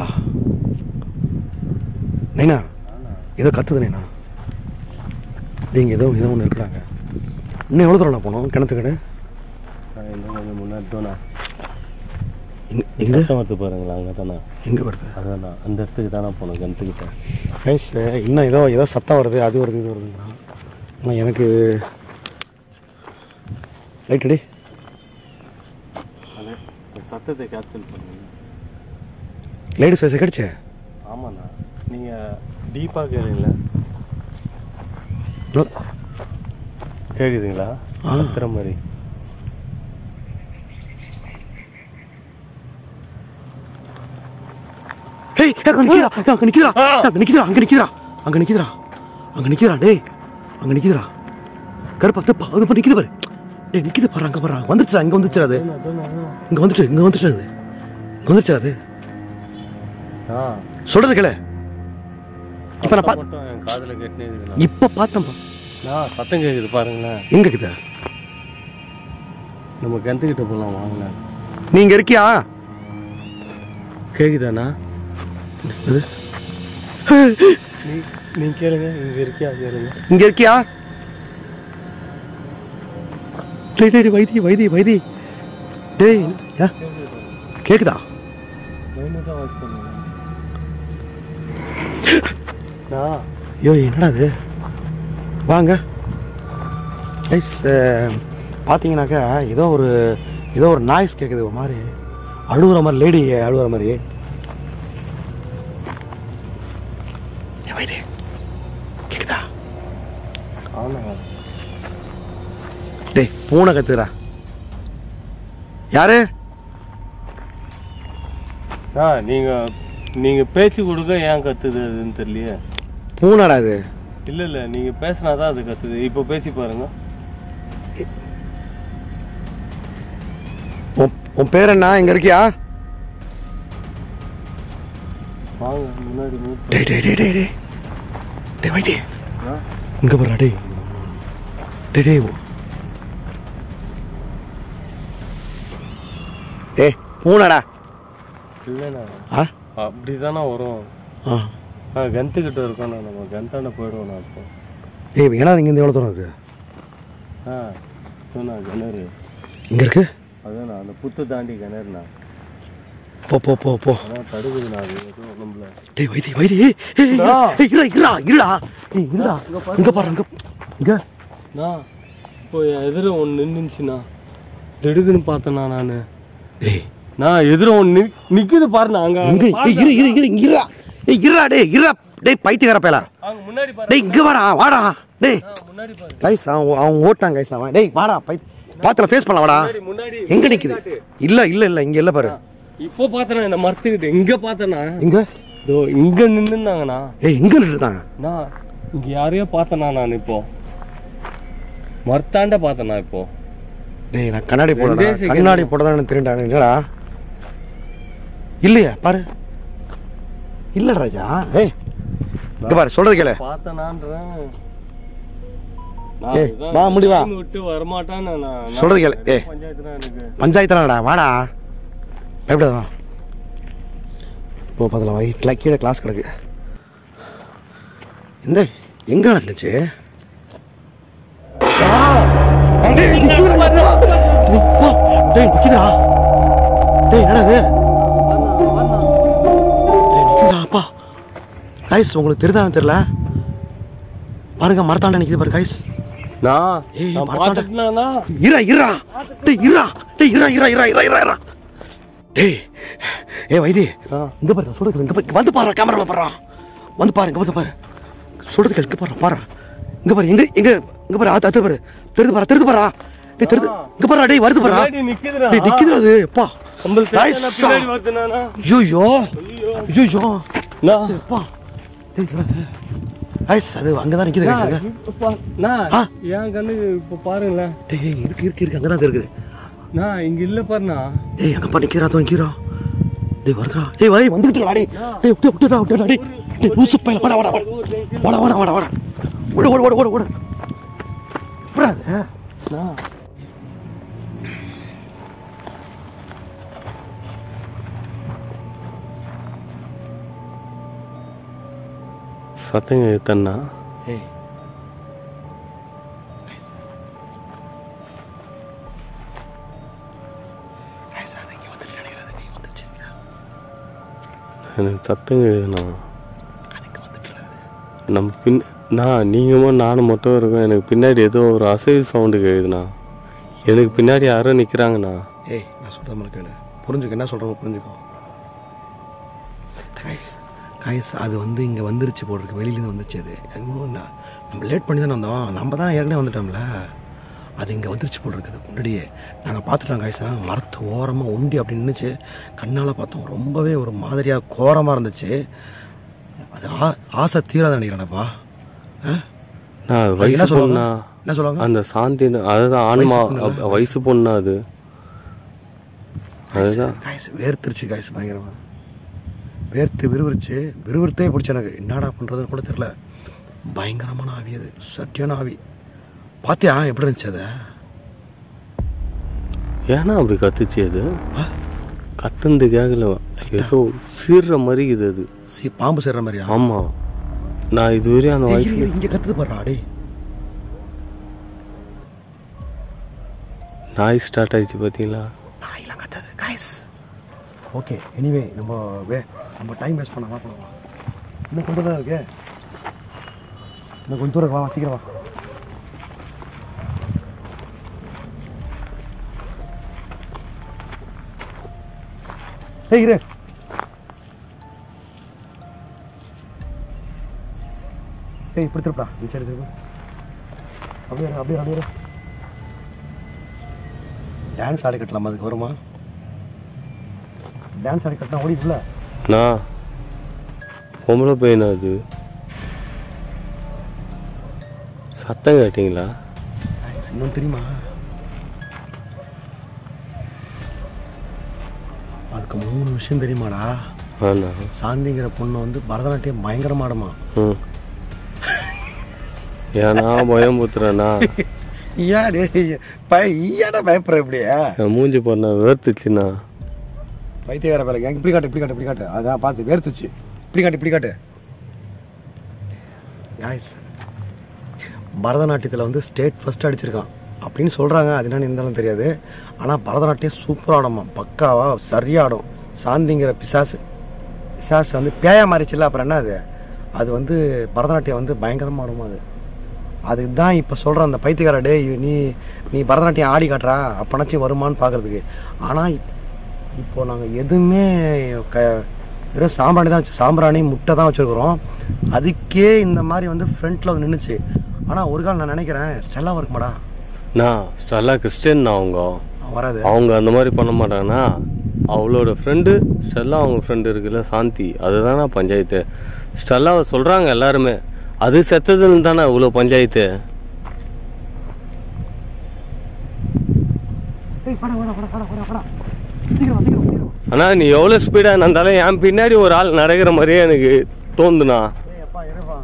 நைனா ஏதோ கத்துது நைனா நீங்கள் ஏதோ ஏதோ ஒன்று இருக்கிறாங்க இன்னும் எவ்வளோ தூரம் போனோம் கிணத்து கடை இன்னும் கொஞ்சம் முன்னாடி தானே எங்கே சத்தம் வருது பாருங்களா அங்கே தானே எங்கே வருது அதாண்ணா அந்த இடத்துக்கு தானே போகணும் கிணத்துக்கிட்ட கைஸ் இன்னும் ஏதோ ஏதோ சத்தம் வருது அது வருது இது வருதுங்கிறான் ஆனால் எனக்கு லைட் அடி அது இந்த சத்தத்தை கேப்சல் பண்ணுங்க லேடிஸ் வயசு கிடைச்சே ஆமாண்ணா நீங்கள் டீப்பாக கேளுங்கள கேட்குதுங்களா ஆ. கத்துற மாதிரி ஹேய் அங்கே நிற்கிறா அங்கே நிற்கிறா அங்கே நிற்கிறா அங்கே நிற்கிறா அங்கே நிற்கிறா அங்கே நிற்கிறா டேய் அங்கே நிற்கிறா கருப்பா தப்பா அது இப்போ நிற்கிது பாரு டேய் நிற்கிது பாரு அங்கே பாரு வந்துருச்சா இங்கே வந்துருச்சு அது இங்கே வந்துட்டு இங்கே வந்துட்டு அது இங்கே வந்துருச்சு அது ஆ சொல்கிறது கேளு இப்போ நான் பா சத்தம் மட்டும் என் காதில் கேட்டுனே இருக்குண்ணா இப்போ பார்த்தேன்ப்பா நான் சத்தம் கேட்குது பாருங்களேன் எங்கே இருக்குதா நம்ம கிணத்துக்கிட்ட போகலாம் வாங்கண்ணா நீங்கள் இருக்கியா கேட்குதாண்ணா இது நீ நீ கேளுங்க இங்கே இருக்கியா கேளுங்க இங்க இருக்கியா டேய் டேய் டேய், வைத்தி வைத்தி வைத்தி டேய் ஏ, கேக்குதா மைனஸாக வாட்ச் பண்ணுங்க நான் ஐயோ என்னடா இது வாங்க கைஸ் பார்த்தீங்கன்னாக்கா ஏதோ ஒரு ஏதோ ஒரு நாய்ஸ் கேட்குது ஒரு மாதிரி அழுகுற மாதிரி லேடி அழுகுற மாதிரி ஏ, வைத்தி கேக்குதா ஆமாண்ணா டேய் பூனை கத்துறா யாரு ஆ நீங்கள் நீங்கள் பேச்சு கொடுக்க ஏன் கத்துது அதுன்னு தெரியலையே பூனைடா இது இல்லை இல்லை நீங்கள் பேசினா தான் அது கத்துது இப்போ பேசி பாருங்க உன் உன் பேர் என்ன இங்க இருக்கியா வாங்க முன்னாடி மூவ் டேய் டேய் டேய் டேய் டேய் டேய் வைத்தி ஆ இங்க பாருடா டேய் டேய் டேய் ஏய் பூனைடா இல்லைண்ணா ஆ அப்படி தானே வரும் ஆ ஆ கிணத்துக்கிட்ட இருக்கோண்ணா நம்ம கிணத்தாண்ட போயிடுவோண்ணா இப்போ ஏய் ஏன்னா இங்க இருந்து எவ்வளோ தூரம் இருக்கு ஆ சொண்ணா கிணறு இங்க இருக்கு அதாண்ணா அந்த புத்தை தாண்டி கிணறுண்ணா போ போ போ போ ஆனால் தடுக்குதுண்ணா அது எதுவும் நம்மள டேய் வைத்தி வைத்தி ஏய் ஏய், ஏய் இருடா இருடா இருடா ஏய் இருடா இங்க பாரு இங்க இங்க நான் இப்போ என் எதிர ஒன்று நின்றுச்சுண்ணா திடுக்குன்னு பார்த்தேண்ணா நான் டேய் நான் எதிர ஒன்று நிற்குது பாருண்ணா அங்கே இங்க ஏய் இரு இரு இரு இங்க இருடா ஏய் இருடா டேய் இருடா டேய் பைத்தியக்கார பேலா அங்கே முன்னாடி பாரு டேய் இங்க வாடா வாடா டேய் ஆ, முன்னாடி பாரு கைஸ் அவன் அவன் ஓட்டான் கைஸ் அவன் டேய் வாடா பை பாத்துல ஃபேஸ் பண்ணலாம் வாடா முன்னாடி முன்னாடி எங்க நிக்குது இல்ல இல்ல இல்ல இங்க இல்ல பாரு இப்போ பார்த்தேண்ணா இந்த மரத்துக்கிட்ட இங்கே பார்த்தேண்ணா எங்க இதோ இங்கே நின்றுந்தாங்கண்ணா ஏய் எங்க நின்றுட்டாங்க நான் இங்கே யாரையோ பார்த்தேண்ணா நான் இப்போ மரத்தாண்ட பார்த்தேண்ணா இப்போ டேய் நான் கண்ணாடி போடடா ரெண்டே second கண்ணாடி போடதான் எனக்கு தெரியும்டா என்னடா இல்லையா பாரு இல்ல ராஜா ஏய் இங்க பாரு சொல்றது கேளு பார்த்தேனான்றேன் ஏய், வா, முடி வா. விட்டு வரமாட்டான்னு நான் நான் சொல்றது கேளு. ஏய். பஞ்சாயத்து தான் எனக்கு பஞ்சாயத்துலடா வாடா பயப்படாத வா இப்போ பதில் வை கிளா- கீழே கிளாஸ் கிடக்கு இந்த எங்க நடந்துச்சு டேய், நிக்குதுடா, நிக்குதுடா. டேய், போ. டேய் நிக்குதுடா டேய் என்னடா இது டேய் நிக்குதுடா அப்பா கைஸ் உங்களுக்கு தெரியுதான்னு தெரியல பாருங்க மரத்தாண்ட நிக்குது பாரு கைஸ் நான் ஏய், நான் மரத்தாண்ட. பார்த்துட்டுனா இரா இரா டேய் இரா டேய் இரா இரா இரா இரா இரா இரா டேய் ஏ வைத்தி ஆ. இங்க பாரு நான் சொல்றது இங்க பாரு வந்து பாரு கேமரால பாரு வந்து பாரு இங்க வந்து பாரு சொல்றது கேளு இங்க பாரு பாரு இங்க பாரு எங்க எங்க இங்க பாரு அது அது பாரு தெரிது பாரு தெரிது பாரா டேய் தெரிது இங்க பாரு டேய் வருது பாரா முன்னாடி நிக்குதுடா டேய் நிக்குதுடா அது அப்பா கம்பல் Nice. பேசுனா பின்னாடி வருதுண்ணா ஐயோ ஐயோ நான் அப்பா ஐஸ் அது அங்கதான் நிக்குது guys, அங்க. இப்ப நான் ஆ. என் கண்ணுக்கு இப்ப பாருங்களேன் டேய் ஏய், இருக்கு இருக்கு இருக்கு அங்கதான் இருக்குது நான் இங்க இல்ல பாருண்ணா டேய் அங்கப்பா நிக்கிறா தோ நிக்கிறா டேய் வருதுடா டேய் வை வந்துட்டுடா டேய் டேய் விட்டு விட்டுடா விட்டுடா டேய் டேய் லூசு பையல வாடா வாடா வாடா வாடா வாடா வாடா வாடா ஓடு ஓடு ஓடு ஓடு ஓடு விடாத நான் சத்தங்க தண்ணா ஏய் guys, அது இங்க வந்துட்டு நினைக்கிறது நீ வந்துச்சு எனக்கு சத்தங்க எழுதுண்ணா அது இங்க வந்துட்டு நம்ம பின் நான் நீங்களும் நானும் மட்டும் இருக்கோம் எனக்கு பின்னாடி ஏதோ ஒரு அசைவு சவுண்டு கேக்குதுண்ணா எனக்கு பின்னாடி யாரோ நிற்கிறாங்கண்ணா ஏய் நான் சொல்கிறது மாதிரி கேளு புரிஞ்சுக்க என்ன சொல்கிறோம் புரிஞ்சுக்கோ காய்ஸ் காய்ஸ் அது வந்து இங்கே வந்துருச்சு போட்டிருக்கு வெளியிலேருந்து வந்துச்சு அது அது ஒண்ணும் இல்ல. நம்ம லேட் பண்ணி தானே வந்தோம் நம்ம தான் ஏற்கனவே வந்துட்டோம்ல அது இங்கே வந்துருச்சு போல் இருக்குது முன்னாடியே நாங்கள் பார்த்துட்டோம் காய்ஸ்னா மரத்து ஓரமாக உண்டி அப்படி நின்றுச்சு கண்ணால் பார்த்தோம் ரொம்பவே ஒரு மாதிரியாக கோரமாக இருந்துச்சு அது ஆ ஆசை தீராத நினைக்கிறேன்ப்பா ஆ நான் அது அது வயசு என்ன சொல்லுவாங்க பொண்ணா என்ன சொல்லுவாங்க அந்த சாந்தி அதுதான் ஆன்மா வயசு பொண்ணு அப்~ வயசு பொண்ணா அது அதுதான் காய்ஸ் வேர்த்துருச்சு காய்ஸ் பயங்கரமாக வேர்த்து விறுவிறுச்சு விறுவிறுத்தே பிடிச்ச எனக்கு என்னடா பண்ணுறதுன்னு கூட தெரில பயங்கரமான ஆவி அது சட்டியான ஆவி பாத்தியா எப்படி இருந்துச்சு அதை ஏன்னா அப்படி கத்துச்சு அது ஆ? கத்துந்து கேட்கல ஏதோ சீர்ற மாதிரி இது அது சி பாம்பு சேர்ற மாதிரியா ஆமா நான் இதுவரையும் அந்த ஏய், வயசு இரு, இரு, இங்க கத்துது பாடுறா டேய் நாய் ஸ்டார்ட் ஆயிடுச்சு பார்த்தீங்களா நாயெல்லாம் கத்தாது காய்ஸ் ஓகே எனிவே நம்ம வே நம்ம டைம் வேஸ்ட் பண்ண வா போலாம் இன்னும் கொண்டு தான் இருக்கு இன்னும் கொஞ்சம் தூரம் வா வா, சீக்கிரம் வா ஏய் இரு ஏய் இப்படி திருப்பா இந்த சைடு திருப்பு அப்படியே இரு, அப்படியே இரு, அப்படியே இரு. டான்ஸ் ஆடி கட்டலாமா அதுக்கு வருமா டான்ஸ் ஆடி கட்டினா ஓடி இல்லை நான் பொம்பளை பையனா அது சத்தம் கேட்டிங்களா இன்னும் தெரியுமா அதுக்கு மூணு விஷயம் தெரியுமாடா ஆனா சாந்திங்கிற பொண்ணு வந்து பரதநாட்டியம் பயங்கரமா ஆடுமா ம் ஏன்னா பயம்புத்துறேண்ணா ஏன் ஏன்டா பயப்படுற இப்படியே என் மூஞ்சி பண்ண வேர்த்துச்சுண்ணா பைத்தியக்கார வேலை இப்படி காட்டு இப்படி காட்டு இப்படி காட்டு அதான் பார்த்து வேர்த்துச்சு இப்படி காட்டு இப்படி காட்டு காய்ஸ் பரதநாட்டியத்தில் வந்து ஸ்டேட் ஃபர்ஸ்ட் அடிச்சிருக்கான் அப்படின்னு சொல்கிறாங்க அது என்னன்னு இருந்தாலும் தெரியாது ஆனால் பரதநாட்டியம் சூப்பராக ஆடுமா பக்காவா சரியாக ஆடும் சாந்திங்கிற பிசாசு பிசாசு வந்து பேயா மாறிச்சுல்ல அப்புறம் என்ன அது அது வந்து பரதநாட்டியம் வந்து பயங்கரமாக ஆடுமா அது அதுக்கு தான் இப்போ சொல்கிற அந்த பைத்தியக்கார டேய் நீ நீ பரதநாட்டியம் ஆடி காட்டுறா அப்பனாச்சும் வருமான்னு பார்க்குறதுக்கு ஆனால் இப்போ நாங்கள் எதுவுமே க வெறும் சாம்பிராணி தான் வச்சு சாம்பிராணி முட்டை தான் வச்சுருக்குறோம் அதுக்கே இந்த மாதிரி வந்து ஃப்ரண்ட்டில் வந்து நின்றுச்சு ஆனால் ஒரு கால் நான் நினைக்கிறேன் ஸ்டெல்லாக இருக்குமாடா நான் ஸ்டெல்லா கிறிஸ்டியன் அவங்க அவன் வராது அவங்க அந்த மாதிரி பண்ண மாட்டாங்கன்னா அவளோட ஃப்ரெண்டு ஸ்டெல்லா அவங்க ஃப்ரெண்டு இருக்குல்ல சாந்தி அதுதானே பஞ்சாயத்து ஸ்டெல்லாவை சொல்கிறாங்க எல்லாருமே அது செத்ததுன்னு தானே இவ்வளோ பஞ்சாயத்து ஏய் வாடா வாடா வாடா வாடா வாடா வாடா சீக்கிரம் வா, சீக்கிரம் வா, சீக்கிரம் வா. ஆனால் நீ எவ்வளோ ஸ்பீடாக நடந்தாலும் என் பின்னாடி ஒரு ஆள் நடக்கிற மாதிரியே எனக்கு தோணுதுண்ணா ஏய் அப்பா இருப்பா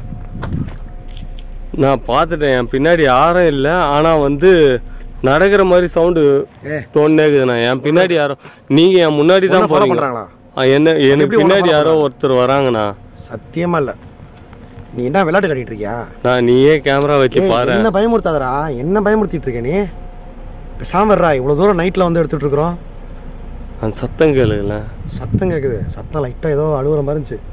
நான் பார்த்துட்டேன் என் பின்னாடி யாரும் இல்லை ஆனால் வந்து நடக்கிற மாதிரி சவுண்டு ஏ தோணுனே இருக்குதுண்ணா என் பின்னாடி யாரோ நீங்கள் என் முன்னாடி தான் ஃபாலோ போகிறீங்க பண்ணுறாங்களா ஆ, என்ன எனக்கு எப்படி உன்னை பின்னாடி follow யாரோ ஒருத்தர் வராங்கண்ணா சத்தியமா இல்லை நீ என்ன விளையாட்டு கட்டிட்டு இருக்கியா நான் நீயே கேமரா வச்சு ஏய், பாரு என்ன பயமுறுத்தாதடா என்ன பயமுறுத்திட்டு இருக்க நீ பேசாம இருடா இவ்வளோ தூரம் நைட்டில் வந்து எடுத்துட்டு இருக்கிறோம் அந்த சத்தம் கேளுங்கள சத்தம் கேட்குது சத்தம் லைட்டாக ஏதோ அழுகுற மாதிரி இருந்துச்சு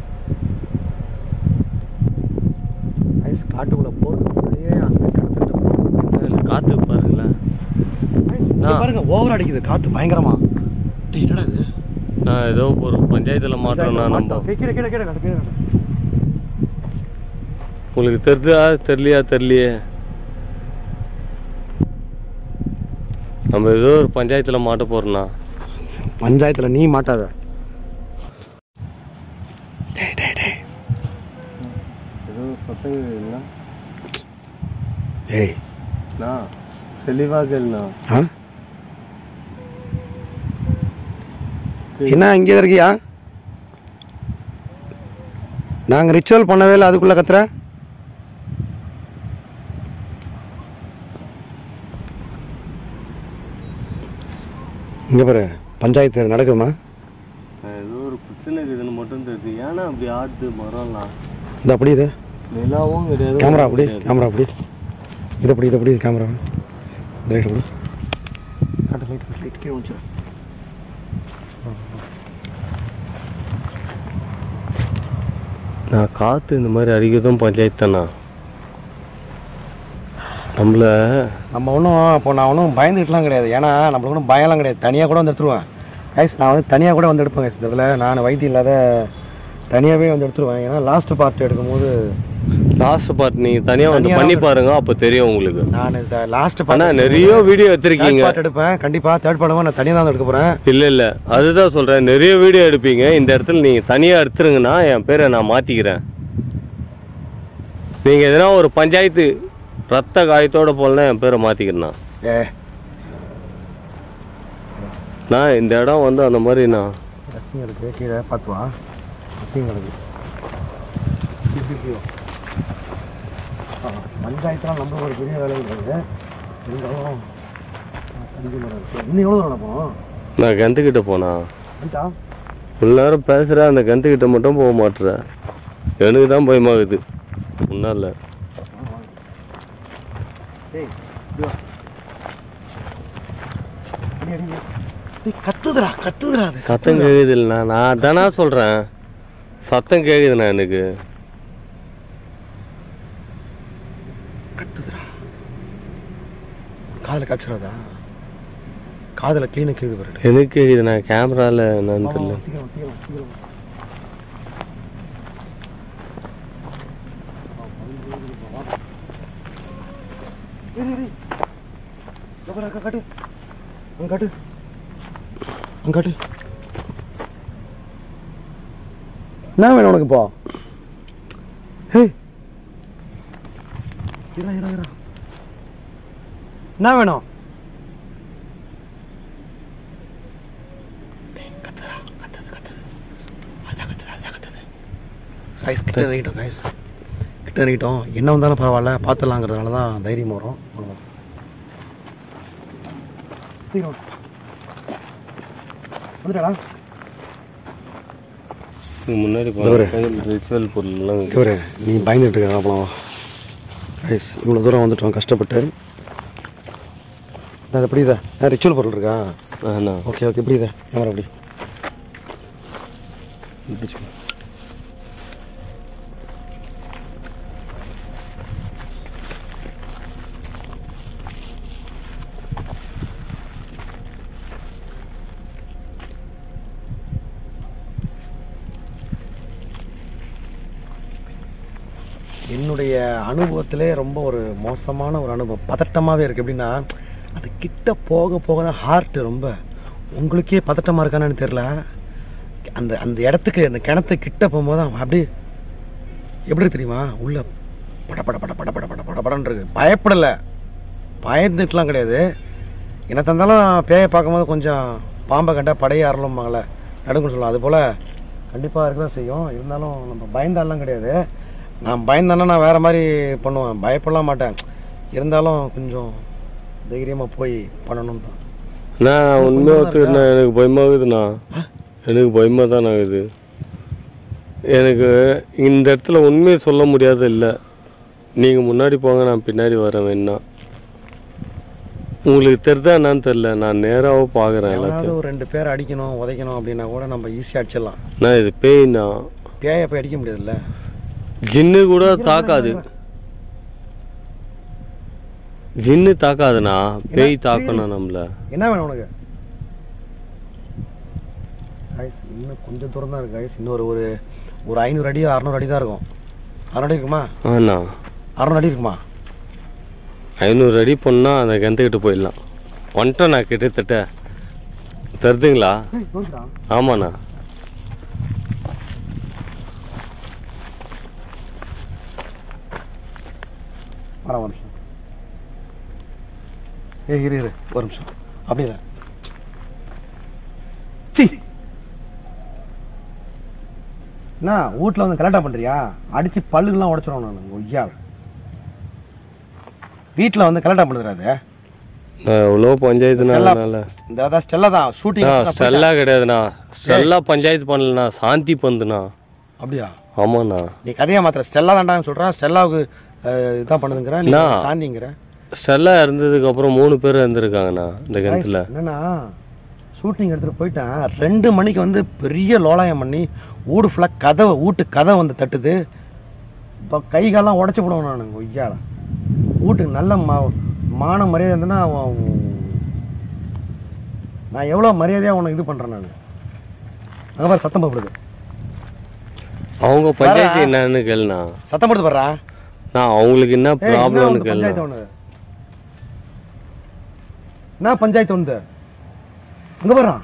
ஐஸ் காட்டுக்குள்ளே போகிறது அப்படியே அந்த கிடத்துட்டு போகுது காத்து பாருங்களேன் ஐஸ், இங்க ஆ. பாருங்க ஓவர் அடிக்குது காற்று பயங்கரமா டேய் என்னடா இது நான் ஏதோ ஒரு பஞ்சாயத்தில் மாற்றோம்னா நம்ம கீழே கீழே கீழே கீழே கீழே கீழே உங்களுக்கு தெரியுதா தெரியலையா தெரியலையே நம்ம ஏதோ ஒரு பஞ்சாயத்தில் மாட்ட போகிறோண்ணா பஞ்சாயத்தில் நீ மாட்டாத டேய் டேய் டேய் ஏதோ சத்தம் இல்லை ஏய் நான் தெளிவாக கேளுண்ணா ஆ என்ன இங்கே தான் இருக்கியா நாங்கள் ரிச்சுவல் பண்ணவே இல்லை அதுக்குள்ளே கத்துற இங்கே பாரு பஞ்சாயத்து நடக்குதுமா ஏதோ ஒரு பிரச்சனை இருக்குதுன்னு மட்டும் தெரியுது ஏன்னா அப்படி ஆடுது மரம்லாம் இந்த அப்படி இது நிலாவும் கிடையாது கேமரா அப்படி கேமரா அப்படி இது அப்படி இது அப்படி இது கேமரா லைட் அப்படி காட்டு லைட் லைட் கீழே வந்துச்சு நான் காற்று இந்த மாதிரி அடிக்கிறதும் பஞ்சாயத்து தானா நம்மள நம்ம ஒன்றும் இப்போ நான் ஒன்றும் பயந்துக்கிட்டுலாம் கிடையாது ஏன்னா நம்மளுக்கு ஒன்றும் பயம்லாம் கிடையாது தனியாக கூட வந்து எடுத்துருவேன் கைஸ் நான் வந்து தனியாக கூட வந்து எடுப்பேன் கைஸ் இந்த இதில் நான் வைத்தியம் இல்லாத தனியாகவே வந்து எடுத்துருவேன் ஏன்னா லாஸ்ட் பார்ட் எடுக்கும்போது லாஸ்ட் பார்ட் நீங்கள் தனியாக வந்து தனியா பண்ணி பாருங்க அப்போ தெரியும் உங்களுக்கு நான் இந்த லாஸ்ட் ஆனா நிறைய வீடியோ எடுத்திருக்கீங்க பார்ட் எடுப்பேன் கண்டிப்பாக தேர்ட் பார்ட் நான் தனியாக தான் எடுக்க போகிறேன் இல்ல இல்ல அதுதான் சொல்றேன் நிறைய வீடியோ எடுப்பீங்க இந்த இடத்துல நீங்க தனியா எடுத்துருங்கன்னா என் பேரை நான் மாத்திக்கிறேன் நீங்க எதனா ஒரு பஞ்சாயத்து ரத்த காயத்தோட போலனா என் பேரை மாத்திக்கிறேன் ஏ நான் இந்த இடம் வந்து அந்த மாதிரி நான் ரசிங்க இருக்குது கீழே பார்த்து வா ரசிங்க இருக்குது பஞ்சாயத்துலாம் நம்ம ஒரு பெரிய வேலை கிடையாது இருந்தாலும் தஞ்சு மரம் இருக்கு இன்னும் எவ்வளோ தூரம் நடப்போம் நான் கிணத்துக்கிட்ட போனா வந்துட்டா இவ்வளோ நேரம் பேசுகிறேன் அந்த கிணத்துக்கிட்ட மட்டும் போக மாட்டுறேன் எனக்கு தான் பயமாகுது முன்னால டேய் இப்படி வா. அடி, அடி, அடி. டேய், கத்துதுடா கத்துதுடா அது சத்தம் கேட்குது இல்லைண்ணா நான் தானா சொல்கிறேன் சத்தம் கேட்குதுண்ணா எனக்கு கத்துதுடா காதில் காய்ச்சறாதா காதில் க்ளீனாக கேக்குது பாரு எனக்கு கேட்குதுண்ணா கேமராவில் என்னன்னு தெரியல சீக்கிரம் சீக்கிரம் சீக்கிரம் இரு, இரு. இதோ பாரு, அக்கா, காட்டு அங்க காட்டு அங்க காட்டு என்ன வேணும் உனக்கு இப்போ ஹே இரா இரா இரா என்ன வேணும் கைஸ் கிட்ட இறங்கிட்டோம் கைஸ் கிட்ட இறங்கிட்டோம் என்ன வந்தாலும் பரவாயில்ல பார்த்துடலாங்கிறதுனால தான் தைரியம் வரும் அவ்வளவுதான். சீக்கிரம் வா. வந்துட்டாடா இதுக்கு முன்னாடி தவறு. ரிச்சுவல் பொருள்லாம் இவரு நீ பயந்துட்டு இருக்க அப்புறம் கைஸ் இவ்வளோ தூரம் வந்துட்டோம் கஷ்டப்பட்டு அது எப்படி இதா ரிச்சுவல் பொருள் இருக்கா ஆண்ணா ஓகே ஓகே இப்படி இதா கேமரா அப்படி பிடிச்சிக்கோ. என்னுடைய அனுபவத்திலே ரொம்ப ஒரு மோசமான ஒரு அனுபவம் பதட்டமாகவே இருக்குது எப்படின்னா அது கிட்ட போக போக தான் ஹார்ட் ரொம்ப உங்களுக்கே பதட்டமாக இருக்கானு தெரில அந்த அந்த இடத்துக்கு அந்த கிணத்து கிட்ட போகும்போது தான் அப்படியே எப்படி இருக்கு தெரியுமா உள்ள பட பட பட பட பட பட பட படன்னு இருக்கு பயப்படலை பயந்துட்டுலாம் கிடையாது என்ன தந்தாலும் பேயை பார்க்கும்போது கொஞ்சம் பாம்பை கண்டா படையே ஆரலம்பாங்களே நடுங்குன்னு சொல்லலாம் அது போல் கண்டிப்பாக இருக்க தான் செய்யும் இருந்தாலும் நம்ம பயந்தாலாம் கிடையாது நான் பயந்தேன்னா நான் வேறு மாதிரி பண்ணுவேன் பயப்படலாம் மாட்டேன் இருந்தாலும் கொஞ்சம் தைரியமாக போய் பண்ணணும் தான் நான் உண்மையாக ஒத்துக்கிறேண்ணா எனக்கு பயமாகுதுண்ணா எனக்கு பயமாக தான் ஆகுது எனக்கு இந்த இடத்துல உண்மையை சொல்ல முடியாது இல்லை நீங்கள் முன்னாடி போங்க நான் பின்னாடி வரேன் வேணா உங்களுக்கு தெரிதா என்னன்னு தெரில நான் நேராக பார்க்குறேன் எவனாவது எல்லாத்தையும் ஒரு ரெண்டு பேர் அடிக்கணும் உதைக்கணும் அப்படின்னா கூட நம்ம ஈஸியாக அடிச்சிடலாம் நான் இது பேய்ண்ணா பேயை போய் அடிக்க முடியாதுல்ல ஜின்னு கூட தாக்காது ஜின்னு தாக்காதுண்ணா பேய் தாக்கணும் நம்மள என்ன வேணும் உனக்கு கைஸ் இன்னும் கொஞ்சம் தூரம் தான் இருக்கு கைஸ் இன்னொரு ஒரு ஒரு ஐநூறு அடி அறநூறு அடி தான் இருக்கும் அறநூறு அடி இருக்குமா ஆண்ணா அறநூறு அடி இருக்குமா ஐநூறு அடி பொண்ணா அந்த கிணத்துக்கிட்ட போயிடலாம் வந்துட்டேன் நான் கிட்டத்தட்ட தருதுங்களா ஏய் தோன்றுடா ஆமாண்ணா வர ஒரு நிமிஷம் ஏய் இரு இரு ஒரு நிமிஷம் அப்படி இல்லை சி என்ன வீட்டில் வந்து கலாட்டா பண்ணுறியா அடித்து பல்லுக்கெல்லாம் உடச்சிருவோம் நான் ஒய்யால் வீட்டில் வந்து கலாட்டா பண்ணுறாது நான் எவ்வளோ பஞ்சாயத்துனால இந்த அதான் ஸ்டெல்லா தான் ஷூட்டிங் ஸ்டெல்லா கிடையாதுண்ணா ஸ்டெல்லா பஞ்சாயத்து பண்ணலண்ணா சாந்தி பந்துண்ணா அப்படியா ஆமாண்ணா நீ கதையை மாத்திர ஸ்டெல்லா தான்டான்னு சொல்கிறேன் ஸ்டெல்லாவுக்கு அஹ், இதான் பண்ணுதுங்கிற நீ நான். சாந்திங்கிற ஸ்டெல்லா இருந்ததுக்கு அப்புறம் மூணு பேர் இருந்திருக்காங்கண்ணா இந்த கிணத்துல என்னன்னா ஷூட்டிங் எடுத்துகிட்டு போயிட்டேன் ரெண்டு மணிக்கு வந்து பெரிய லோலாயம் பண்ணி வீடு ஃபுல்லாக கதவை வீட்டு கதை வந்து தட்டுது இப்போ கை காலெல்லாம் உடச்சி போடுவேன் நான் ஒய்யால வீட்டுக்கு நல்ல மா மான மரியாதை இருந்ததுன்னா அவன் நான் எவ்வளோ மரியாதையாக உனக்கு இது பண்ணுறேன் நான் அங்கே பாரு சத்தம் போடுது அவங்க பஞ்சாயத்து என்னன்னு கேளுண்ணா சத்தம் போடுது பாடுறா நான் அவங்களுக்கு என்ன ஏய், என்ன ப்ராப்ளம்னு உனக்கு கேளுண்ணா பஞ்சாயத்து ஒன்று என்ன பஞ்சாயத்து ஒன்று அங்கே போடுறான்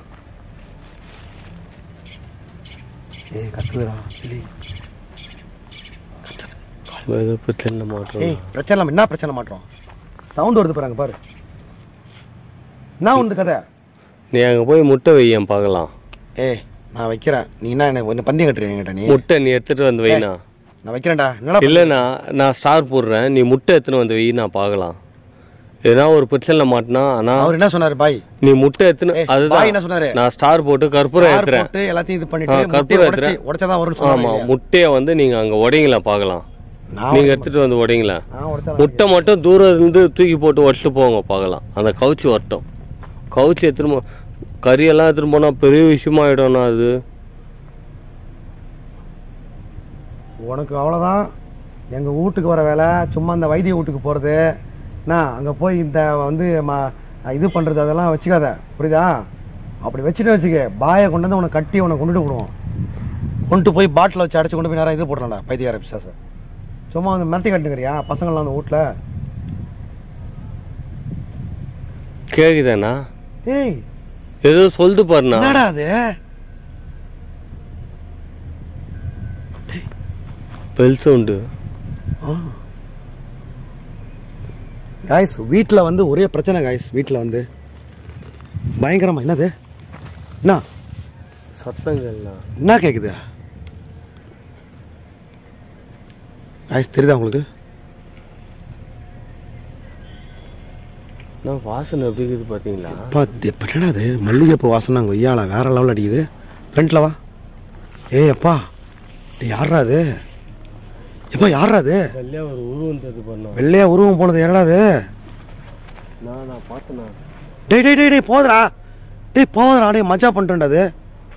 ஏய் கத்துதுடா கிளி ஏதோ பிரச்சனை மாட்டோம் ஏய் பிரச்சனை இல்லாம என்ன பிரச்சனை மாட்டோம் சவுண்ட் வருது பாருங்க பாரு என்ன உண்டு கதை நீ அங்கே போய் முட்டை வையன் பார்க்கலாம் ஏய் நான் வைக்கிறேன் நீ என்ன என்ன என்ன பந்தயம் கட்டுறீங்க என்கிட்ட நீ முட்டை நீ எடுத்துட்டு வந்து வைண்ணா நான் வைக்கிறேன்டா என்னடா இல்லைண்ணா நான் ஸ்டார் போடுறேன் நீ முட்டை எடுத்துன்னு வந்து வை நான் பார்க்கலாம் எதனா ஒரு பிரச்சனை மாட்டினா ஆனால் அவர் என்ன சொன்னாரு பாய் நீ முட்டை எடுத்துன்னு ஏய், பாய் அதுதான் என்ன சொன்னாரு நான் ஸ்டார் போட்டு கற்பூரம் ஸ்டார் ஏத்துறேன் போட்டு எல்லாத்தையும் இது ஆ, பண்ணிட்டு கற்பூரம் முட்டையை உடைச்சு ஏத்துறேன். உடைச்சாதான் வரும்னு ஆமா சொன்னாங்க முட்டையை வந்து நீங்க அங்க உடைங்களா பார்க்கலாம் நான் நீங்க எடுத்துட்டு வந்து உடைங்களா நான் உடைச்சா முட்டை மட்டும் தூரம் இருந்து தூக்கி போட்டு உடச்சிட்டு போங்க பார்க்கலாம் அந்த கவுச்சி வரட்டும் கவுச்சி எடுத்துட்டு போ- கறியெல்லாம் எடுத்துட்டு போனா பெரிய விஷயமா ஆயிடும்ண்ணா அது உனக்கு அவ்வளோதான் எங்கள் வீட்டுக்கு வர வேலை சும்மா இந்த வைத்திய வீட்டுக்கு போகிறது என்ன அங்கே போய் இந்த வந்து ம இது பண்ணுறது அதெல்லாம் வச்சுக்காத புரியுதா அப்படி வச்சுட்டு வச்சுக்க பாயை கொண்டு வந்து உனக்கு கட்டி உனக்கு கொண்டுட்டு விடுவோம் கொண்டு போய் பாட்டில் வச்சு அடைச்சி கொண்டு போய் நேரம் இது போடலாம்டா பைத்தியார பிசாச சும்மா வந்து மிரட்டி கட்டுங்கிறியா பசங்கள்லாம் அந்த வீட்டில் கேக்குதாண்ணா ஏய் ஏதோ சொல்லுது பாருண்ணா என்னடா அது பெல் சவுண்டு காய்ஸ் வீட்டில் வந்து ஒரே பிரச்சனை காய்ஸ் வீட்டில் வந்து பயங்கரமா என்னது என்ன சத்தங்கள்ண்ணா என்ன கேட்குது காய்ஸ் தெரியுதா உங்களுக்கு நான் வாசனை எப்படி இருக்குது பார்த்தீங்களா அப்பா இது எப்ப என்னடா அது மல்லிகைப்பூ வாசனை அங்கே ஐயால வேற லெவல் அடிக்குது ஃப்ரண்ட்டில் வா ஏய் அப்பா இது யாரா அது எப்பா யாரா அது வெள்ளையா ஒரு உருவம் தெரியுது பண்ணோம் வெள்ளையா உருவம் போனது என்னடா அது நான் நான் பார்த்தேண்ணா டேய் டேய் டேய் டேய் போதுடா டேய் போதுடா டேய் மஜா பண்ணிட்டேன்டா அது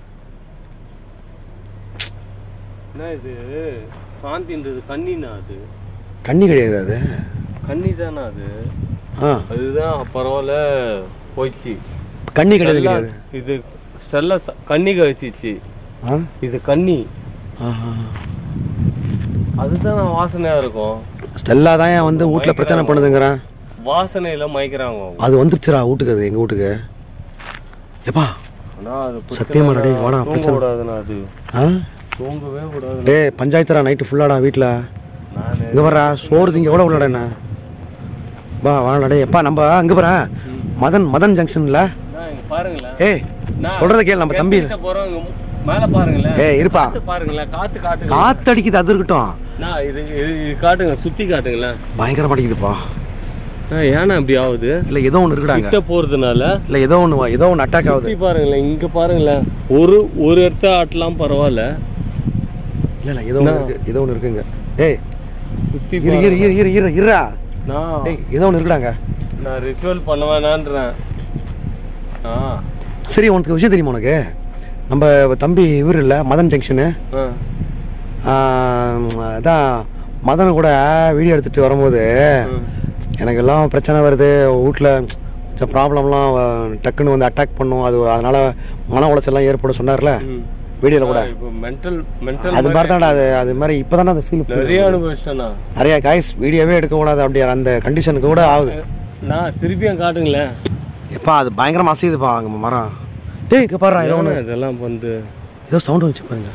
என்ன இது சாந்தின்றது கண்ணிண்ணா அது கண்ணி கிடையாது அது கண்ணி தானே அது ஆ அதுதான் பரவாயில்ல போயிடுச்சு கண்ணி கிடையாது ஸ்டெல்லா- கிடையாது இது ஸ்டெல்லா ச- கண்ணி கழிச்சிச்சு ஆ இது கண்ணி ஆஹா. அதுதான் வாசனையா இருக்கும் ஸ்டெல்லா தான் ஏன் வந்து வீட்டில் பிரச்சனை பண்ணுதுங்கிறேன் வாசனையில மயக்கிறாங்க அவங்க. அது வந்துருச்சுடா வீட்டுக்கு அது எங்கள் வீட்டுக்கு எப்பா ஆனா அது சத்தியமா டேய், வாடா, தூங்க பிரச்சனை. கூடாதுண்ணா அது ஆ தூங்கவே கூடாது டேய் பஞ்சாயத்துரா நைட்டு ஃபுல்லாடா வீட்டில் நான் இங்கே வர்றா சோறு திங்க கூட உள்ளடா என்ன வா வாடா டேய் எப்பா நம்ம அங்கே போகிறா மதன் மதன் ஜங்ஷனில் நான் இங்க பாருங்களேன் ஏய் சொல்கிறத கேள் நம்ம தம்பி கிட்ட போறவங்க மு- மேல பாருங்களேன் ஏய் இருப்பா காத்து பாருங்களேன் காத்து காட்டுங்க காத்தடிக்குது அது இருக்கட்டும் நான் இது இது இது காட்டுங்க சுத்தி காட்டுங்களேன் பயங்கரமா அடிக்குதுப்பா ஆ, ஏன்னா இப்படி ஆகுது இல்லை ஏதோ ஒன்று இருக்குடாங்க கிட்ட போறதுனால இல்லை ஏதோ ஒன்று ஏதோ ஒன்று அட்டாக் ஆகுது சுத்தி பாருங்களேன் இங்க பாருங்களேன் ஒரு ஒரு இடத்த ஆட்டலாம் பரவாயில்ல இல்லை இல்லை ஏதோ ஒன்று இருக்கு ஏதோ ஒன்று இருக்குங்க ஏய் சுத்தி இரு இரு இரு இரு இரு இருடா நான் ஏய் ஏதோ ஒன்று இருக்குடாங்க நான் ரிச்சுவல் பண்ண வேணான்றேன் ஆ சரி உனக்கு விஷயம் தெரியுமா உனக்கு நம்ம தம்பி இவர் இல்லை மதன் ஜங்ஷனு ஆ அதான் மதன் கூட வீடியோ எடுத்துகிட்டு வரும்போது ம். எனக்கு எல்லாம் பிரச்சனை வருது வீட்டில் கொஞ்சம் ப்ராப்ளம்லாம் டக்குன்னு வந்து அட்டாக் பண்ணும் அது அதனால் மன உளைச்சல்லாம் ஏற்படும் சொன்னார்ல ம். வீடியோவில் கூட இப்போ மென்டல் மென்டல் அது மாதிரி தான்டா அது அது மாதிரி இப்போ தானே அது ஃபீல் நிறைய அனுபவிச்சிட்டேண்ணா நிறைய காய்ஸ் வீடியோவே எடுக்கக்கூடாது அப்படி அந்த கண்டிஷனுக்கு கூட ஆகுது நான் திருப்பியும் காட்டுங்களேன் எப்பா அது பயங்கரமாக அசையுதுப்பா அங்கே மரம் டேய் இங்கே பாடுறா ஏதோ ஒன்று ஏன்னா இதெல்லாம் வந்து ஏதோ சவுண்ட் வந்துச்சு பாருங்க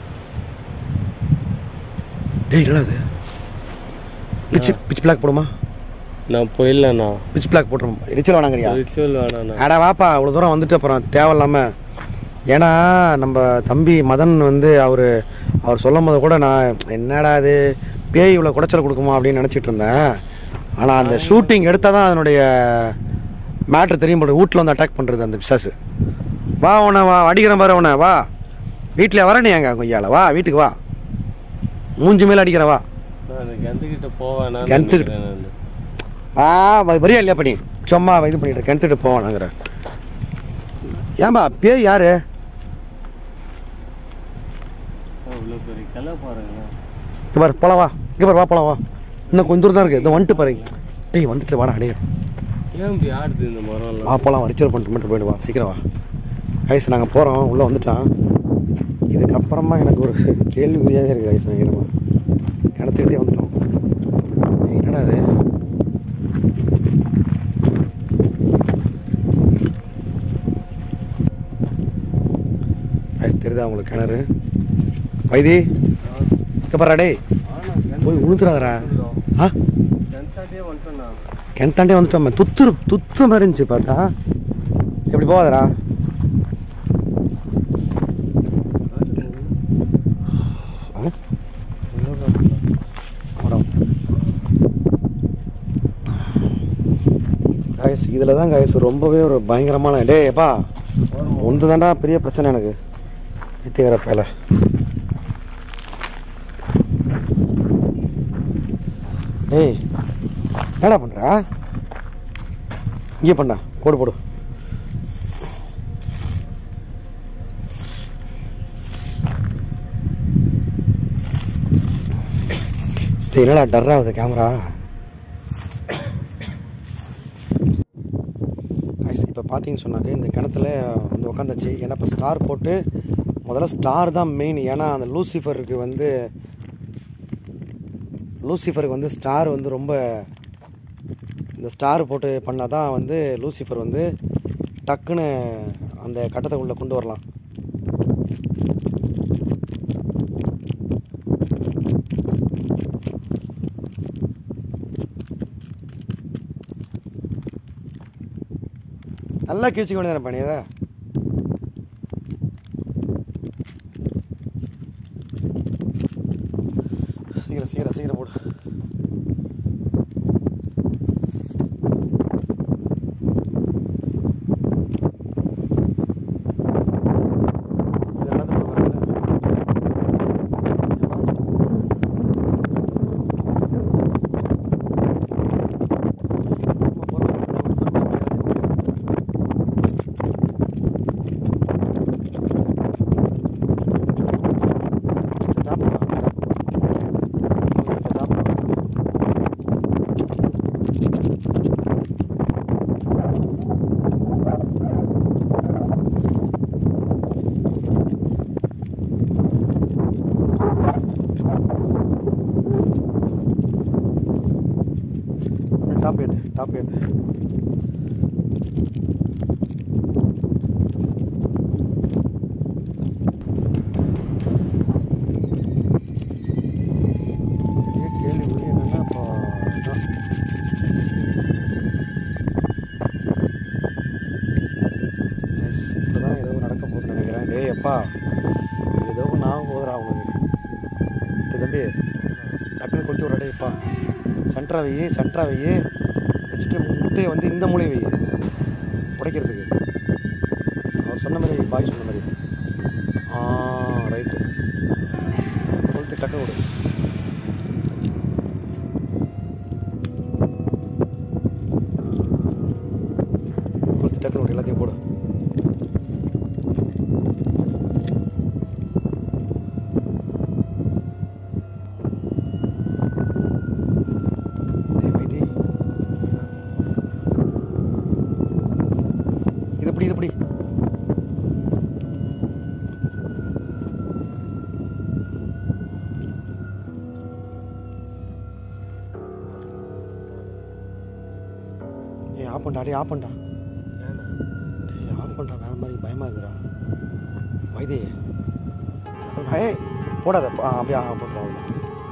டேய் என்னடா இது பிச் பிச் பிளாக் போடுமா நான் போயிடலண்ணா பிச் பிளாக் போட்டுரும் ரிச்சுவல் வேணாங்கறியா ரிச்சுவல் வேணாண்ணா அடா வாப்பா அவ்வளோ தூரம் வந்துட்டு அப்புறம் தேவையில்லாம ஏன்னா நம்ம தம்பி மதன் வந்து அவர் அவர் சொல்லும் போது கூட நான் என்னடா இது பேய் இவ்வளோ குடைச்சல் கொடுக்குமா அப்படின்னு நினச்சிட்டு இருந்தேன் ஆனால் அந்த ஷூட்டிங் எடுத்தால் தான் அதனுடைய மேட்ரு தெரியும் போது வீட்டில் வந்து அட்டாக் பண்ணுறது அந்த பிசாசு வா உன வா அடிக்கிறேன் பாரு உன வா வீட்டில் வர நீ அங்கே கொய்யால வா வீட்டுக்கு வா மூஞ்சி மேலே அடிக்கிறேன் வா நான் அந்த கிணத்துக்கிட்ட போவேனா கிணத்துக்கிட்ட- ஆ வ- வரியா இல்லையா பண்ணி சும்மா இது பண்ணிட்டு கிணத்துட்டு போவானாங்கிற ஏன்பா பேய் யாரு இவ்வளோ பெரிய கிளை பாருங்களேன் இங்கே பாரு போலாம் வா இங்கே பாரு வா போலாம் வா இன்னும் கொஞ்சம் தூரம் தான் இருக்குது இந்த வந்துட்டு பாரு டேய் வந்துட்டு வாடா அடைய ஏன் இப்படி ஆடுது இந்த மரம்லாம் வா போலாம் ரிச்சுவல் பண்ணிட்டு மட்டும் போயிட்டு வா சீக்கிரம் வா கைஸ் நாங்கள் போகிறோம் உள்ளே வந்துட்டான் இதுக்கப்புறமா எனக்கு ஒரு கேள்விக்குறியாகவே இருக்குது கைஸ் பயங்கரமாக இடத்துக்கிட்டே வந்துட்டோம் டேய், என்னடா அது கைஸ் தெரியுதா உங்களுக்கு கிணறு வைதி இங்கே பாரு டேய் போய் உளுந்துடாதடா ஆ கிணத்தாட்டே வந்துட்டேண்ணா கிணத்தாண்டே வந்துட்டோம் துத்து துத்து மாதிரி இருந்துச்சு பார்த்தா எப்படி போகாதடா ஆ? போடா. காய்ஸ் இதில் தான் காய்ஸ் ரொம்பவே ஒரு பயங்கரமான டேய் எப்பா ஒன்று தாண்டா பெரிய பிரச்சனை எனக்கு நித்தியகர பேல டேய் என்னடா பண்ணுறா இங்கே பண்ணா கோடு போடு டேய், என்னடா டர் ஆகுது கேமரா இப்போ பார்த்தீங்கன்னு சொன்னாக்க இந்த கிணத்துல வந்து உட்காந்தாச்சு ஏன்னா இப்போ ஸ்டார் போட்டு முதல்ல ஸ்டார் தான் மெயின் ஏன்னா அந்த லூசிஃபருக்கு வந்து லூசிஃபருக்கு வந்து ஸ்டார் வந்து ரொம்ப இந்த ஸ்டார் போட்டு பண்ணால் தான் வந்து லூசிஃபர் வந்து டக்குன்னு அந்த கட்டத்துக்குள்ளே கொண்டு வரலாம் நல்லா கிழிச்சிக்க வேண்டியதானே பண்ணி அதை சீக்கிரம் சீக்கிரம் சீக்கிரம் போடு இது நடந்து போகுது டாப் ஏத்து டாப் ஏத்து பெரிய கேள்விக்குறி என்னன்னா இப்போ அதான். Yes, இப்பதான் ஏதோ நடக்க போகுதுன்னு நினைக்கிறேன் டேய் அப்பா ஏதோ ஒன்று ஆக போகுதுடா உனக்கு டேய் தம்பி டக்குன்னு கொடுத்து விட்றா டேய்ப்பா சென்ட்ரா வை சென்ட்ரா வை வச்சுட்டு முட்டையை வந்து இந்த மூலையை வை உடைக்கிறதுக்கு அவர் சொன்ன மாதிரி பாய் சொன்ன மாதிரி ஆ ரைட்டு கொளுத்து டக்கு விடு கொளுத்து டக்குன்னு விடு எல்லாத்தையும் போடு டேய் வைத்தி. இது எப்படி இது எப்படி ஏய் ஆப் பண்ணா டேய் ஆப் பண்ணா டேய் ஆப் ஆஃப் பண்ணிட்டா வேற மாதிரி பயமாக இருக்குடா வைதே ஏய் போடாத ஆ, அப்படியே ஆ போட்டுருவோம் அவ்வளோ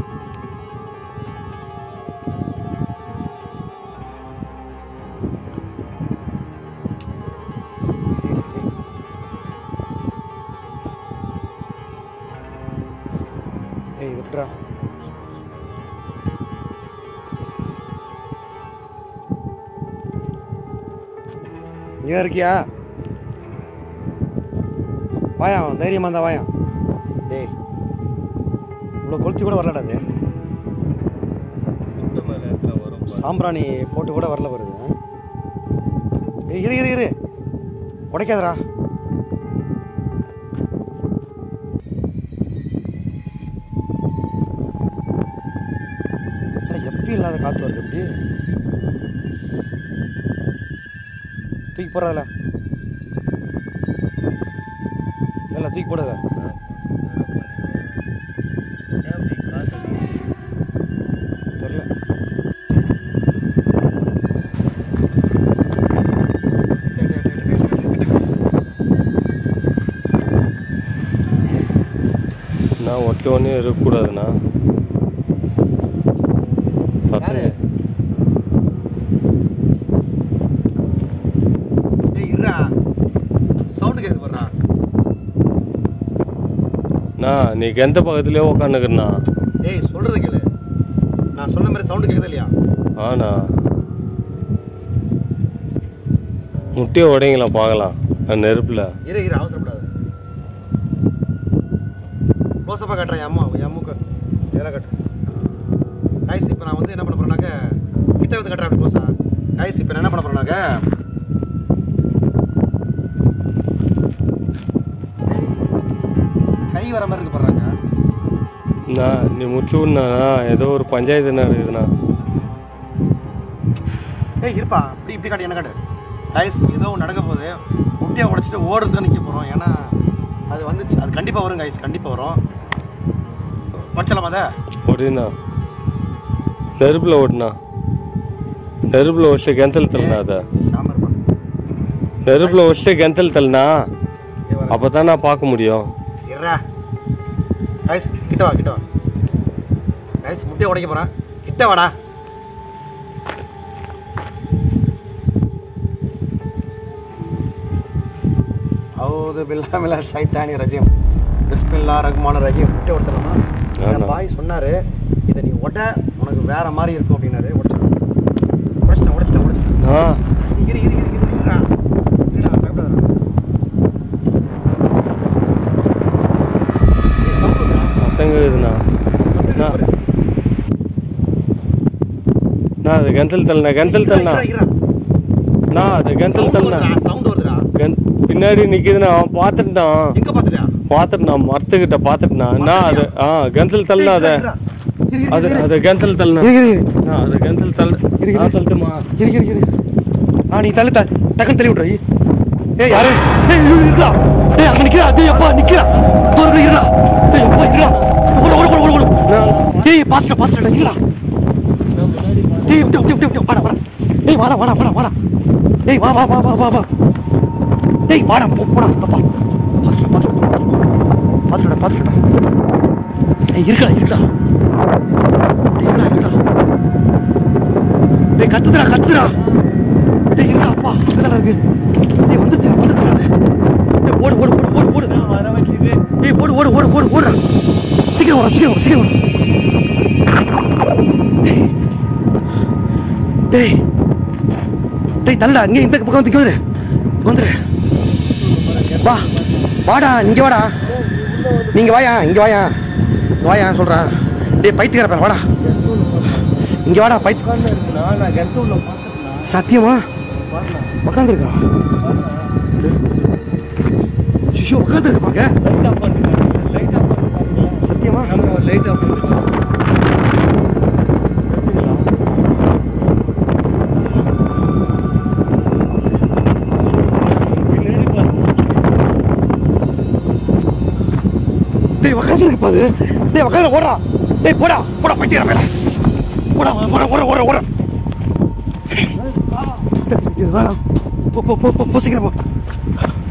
ஏய் இது எப்படிடா இங்கே இருக்கியா வாயா தைரியமாக இருந்தா வாயா டேய் இவ்வளோ கொளுத்தி கூட வரலடா அது முட்டை மேல எத்தனை வரும் பாரு. சாம்பிராணி போட்டு கூட வரல வருது ஏய் இரு இரு இரு உடைக்காதடா அட, எப்பயும் இல்லாத காற்று வருது இப்படி தூக்கி போடுறதில்ல இல்லை தூக்கி போடாத ஏன் அப்படி காத்து அடிக்குது? தெரில நான் ஒட்டி ஒன்றே இருக்கக்கூடாதுண்ணா சத்தம் யாரு? ஏய் இருடா சவுண்டு கேட்குது பாருடா நான் நீ எந்த பக்கத்துலேயே உக்காந்துக்கிறண்ணா ஏய் சொல்றது கேளு நான் சொன்ன மாதிரி சவுண்டு கேட்குது இல்லையா ஆனா முட்டையை உடைங்களா பார்க்கலாம் அந்த நெருப்பில் இரு இரு அவசரப்படாத க்ளோஸப்பாக காட்டுறேன் என் அம்மா என் அம்முக்கு நேராக காட்டுறேன் காய்ஸ் இப்போ நான் வந்து என்ன பண்ண போகிறேன்னாக்க கிட்ட வந்து கட்டுறேன் அப்படி க்ளோஸா காய்ஸ் இப்போ நான் என்ன பண்ண போகிறேன்னாக்க கை வர மாதிரி இருக்கு போடுறாங்க நான் நீ முட்டு விடணா ஏதோ ஒரு பஞ்சாயத்து நடக்குதுண்ணா ஏய் இருப்பா இப்படி இப்படி காட்டு என்ன காட்டு கைஸ் ஏதோ ஒன்று நடக்க போகுது முட்டையை உடைச்சிட்டு ஓடுறதுக்கு நிற்க போகிறோம் ஏன்னா அது வந்துச்சு அது கண்டிப்பாக வரும் கைஸ் கண்டிப்பாக வரும் வச்சலாமா அதை ஓடினா நெருப்பில் ஓடுனா நெருப்பில் வச்சுட்டு கெந்தல் தள்ளனா அதை சாம்பார்ப்பா நெருப்பில் வச்சுட்டு கெந்தல் தள்ளனா ஏ வர அப்போ தான் நான் பார்க்க முடியும் இருடா கைஸ் கிட்ட வா கிட்ட வா கைஸ் முட்டையை உடைக்க போகிறேன் கிட்ட வாடா அவுது பில்லா மில்லா சைத்தானி ரஜீம் பிஸ்மில்லா ரஹ்மான ரஹீம் முட்டை உடைச்சிடலாமா ஆமா. என் பாய் சொன்னார் இதை நீ உட உனக்கு வேற மாதிரி இருக்கும் அப்படின்னாரு உடைச்சிடலாம் உடைச்சிட்டேன் உடைச்சிட்டேன் உடைச்சிட்டேன் ஆ இரு இரு இரு இரு இருடா இருடா பயப்படாதடா ஏய், sound வருதுடா. சத்தம் கேக்குதுண்ணா சத்தம் நான் கேக்குது பாரு. நான் அது கெந்தல் தள்ளனா கெந்தல் தள்ளனா இருடா, இருடா. நான் அது கெந்தல் Sound தள்ளனா வருதுடா, sound வருதுடா. கென் பின்னாடி நிக்குதுண்ணா அவன் பார்த்துட்டான் எங்க பாத்துட்டியா? பார்த்துட்டான் மரத்துக்கிட்ட பார்த்துட்டான் நான் அது ஆ கெந்தல் தள்ளனா அதை இருடா, இரு, இரு, அது இரு, இரு. அது கெந்தல் தள்ளனா இரு, இரு, இரு. நான் அது கெந்தல் தள்ள இரு, இரு. நான் தள்ளட்டுமா இரு, இரு, இரு. ஆ, நீ தள்ளு, தள்ளு. டக்குன்னு தள்ளி விட்றா, ஏய். ஏய், யாரு? ஏய், இரு, இருடா. ஏய், அங்க நிக்கிறா. டேய், அப்பா, நிக்கிறா. தூரத்துல இருடா. ஏய், அப்பா, இருடா. ஓடு, ஓடு, ஓடு, ஓடு, ஓடு. ஏய், பாத்துட்டேன், பாத்துட்டேன்டா, இருடா. ஏய், விட்டு, விட்டு, விட்டு, விட்டு. வாடா, வாடா. ஏய், வாடா, வாடா, வாடா, வாடா. ஏய், வா, வா, வா, வா, வா, வா. ஏய், வாடா, போ, போடா, தப்பா. பாத்துட்டேன், பாத்துட்டேன். பாத்துட்டேன், பாத்துட்டேன். ஏய், இருக்கடா, இருக்கடா. டேய், இருக்கடா, இருக்கடா. டேய் கத்துதுடா கத்துதுடா டேய் இருடா அப்பா அங்கதானே இருக்கு டேய் வந்துச்சு வந்துச்சு அது டேய் ஓடு ஓடு ஓடு ஓடு ஓடு வர வச்சுது டேய் ஓடு ஓடு ஓடு ஓடு ஓடுடா சீக்கிரம் வர சீக்கிரம் வர சீக்கிரம் வர டேய் டேய் டேய் தள்ளுடா இங்கே இந்த பக்கம் வந்து இங்க வந்துரு இங்க வந்துரு வா வாடா இங்க வாடா நீங்க வாயா இங்க வாயா இங்க வாயா சொல்றேன் டேய் பைத்தியக்கார பேர் வாடா இங்க வாடா பைத்து உட்காந்து இருக்குண்ணா நான் கெந்தூரில் பார்த்துட்டேன் சத்தியமா பாருண்ணா உக்காந்துருக்கா ஐயோ உட்காந்துருக்க பாக்க லைட் ஆஃப் பண்ணிட்டு லைட் ஆஃப் பண்ணிட்டு சத்தியமா கேமரா லைட் ஆஃப் பண்ணிட்டு பின்னாடி பாருங்க டேய் உட்காந்துருக்கு பாது டேய் உட்காந்து ஓடுறா டேய் போடா போடா பைத்தியரா மேல போடா போடா ஓட ஓட ஓட இது வா போ போ போ போ, போ சீக்கிரம் போ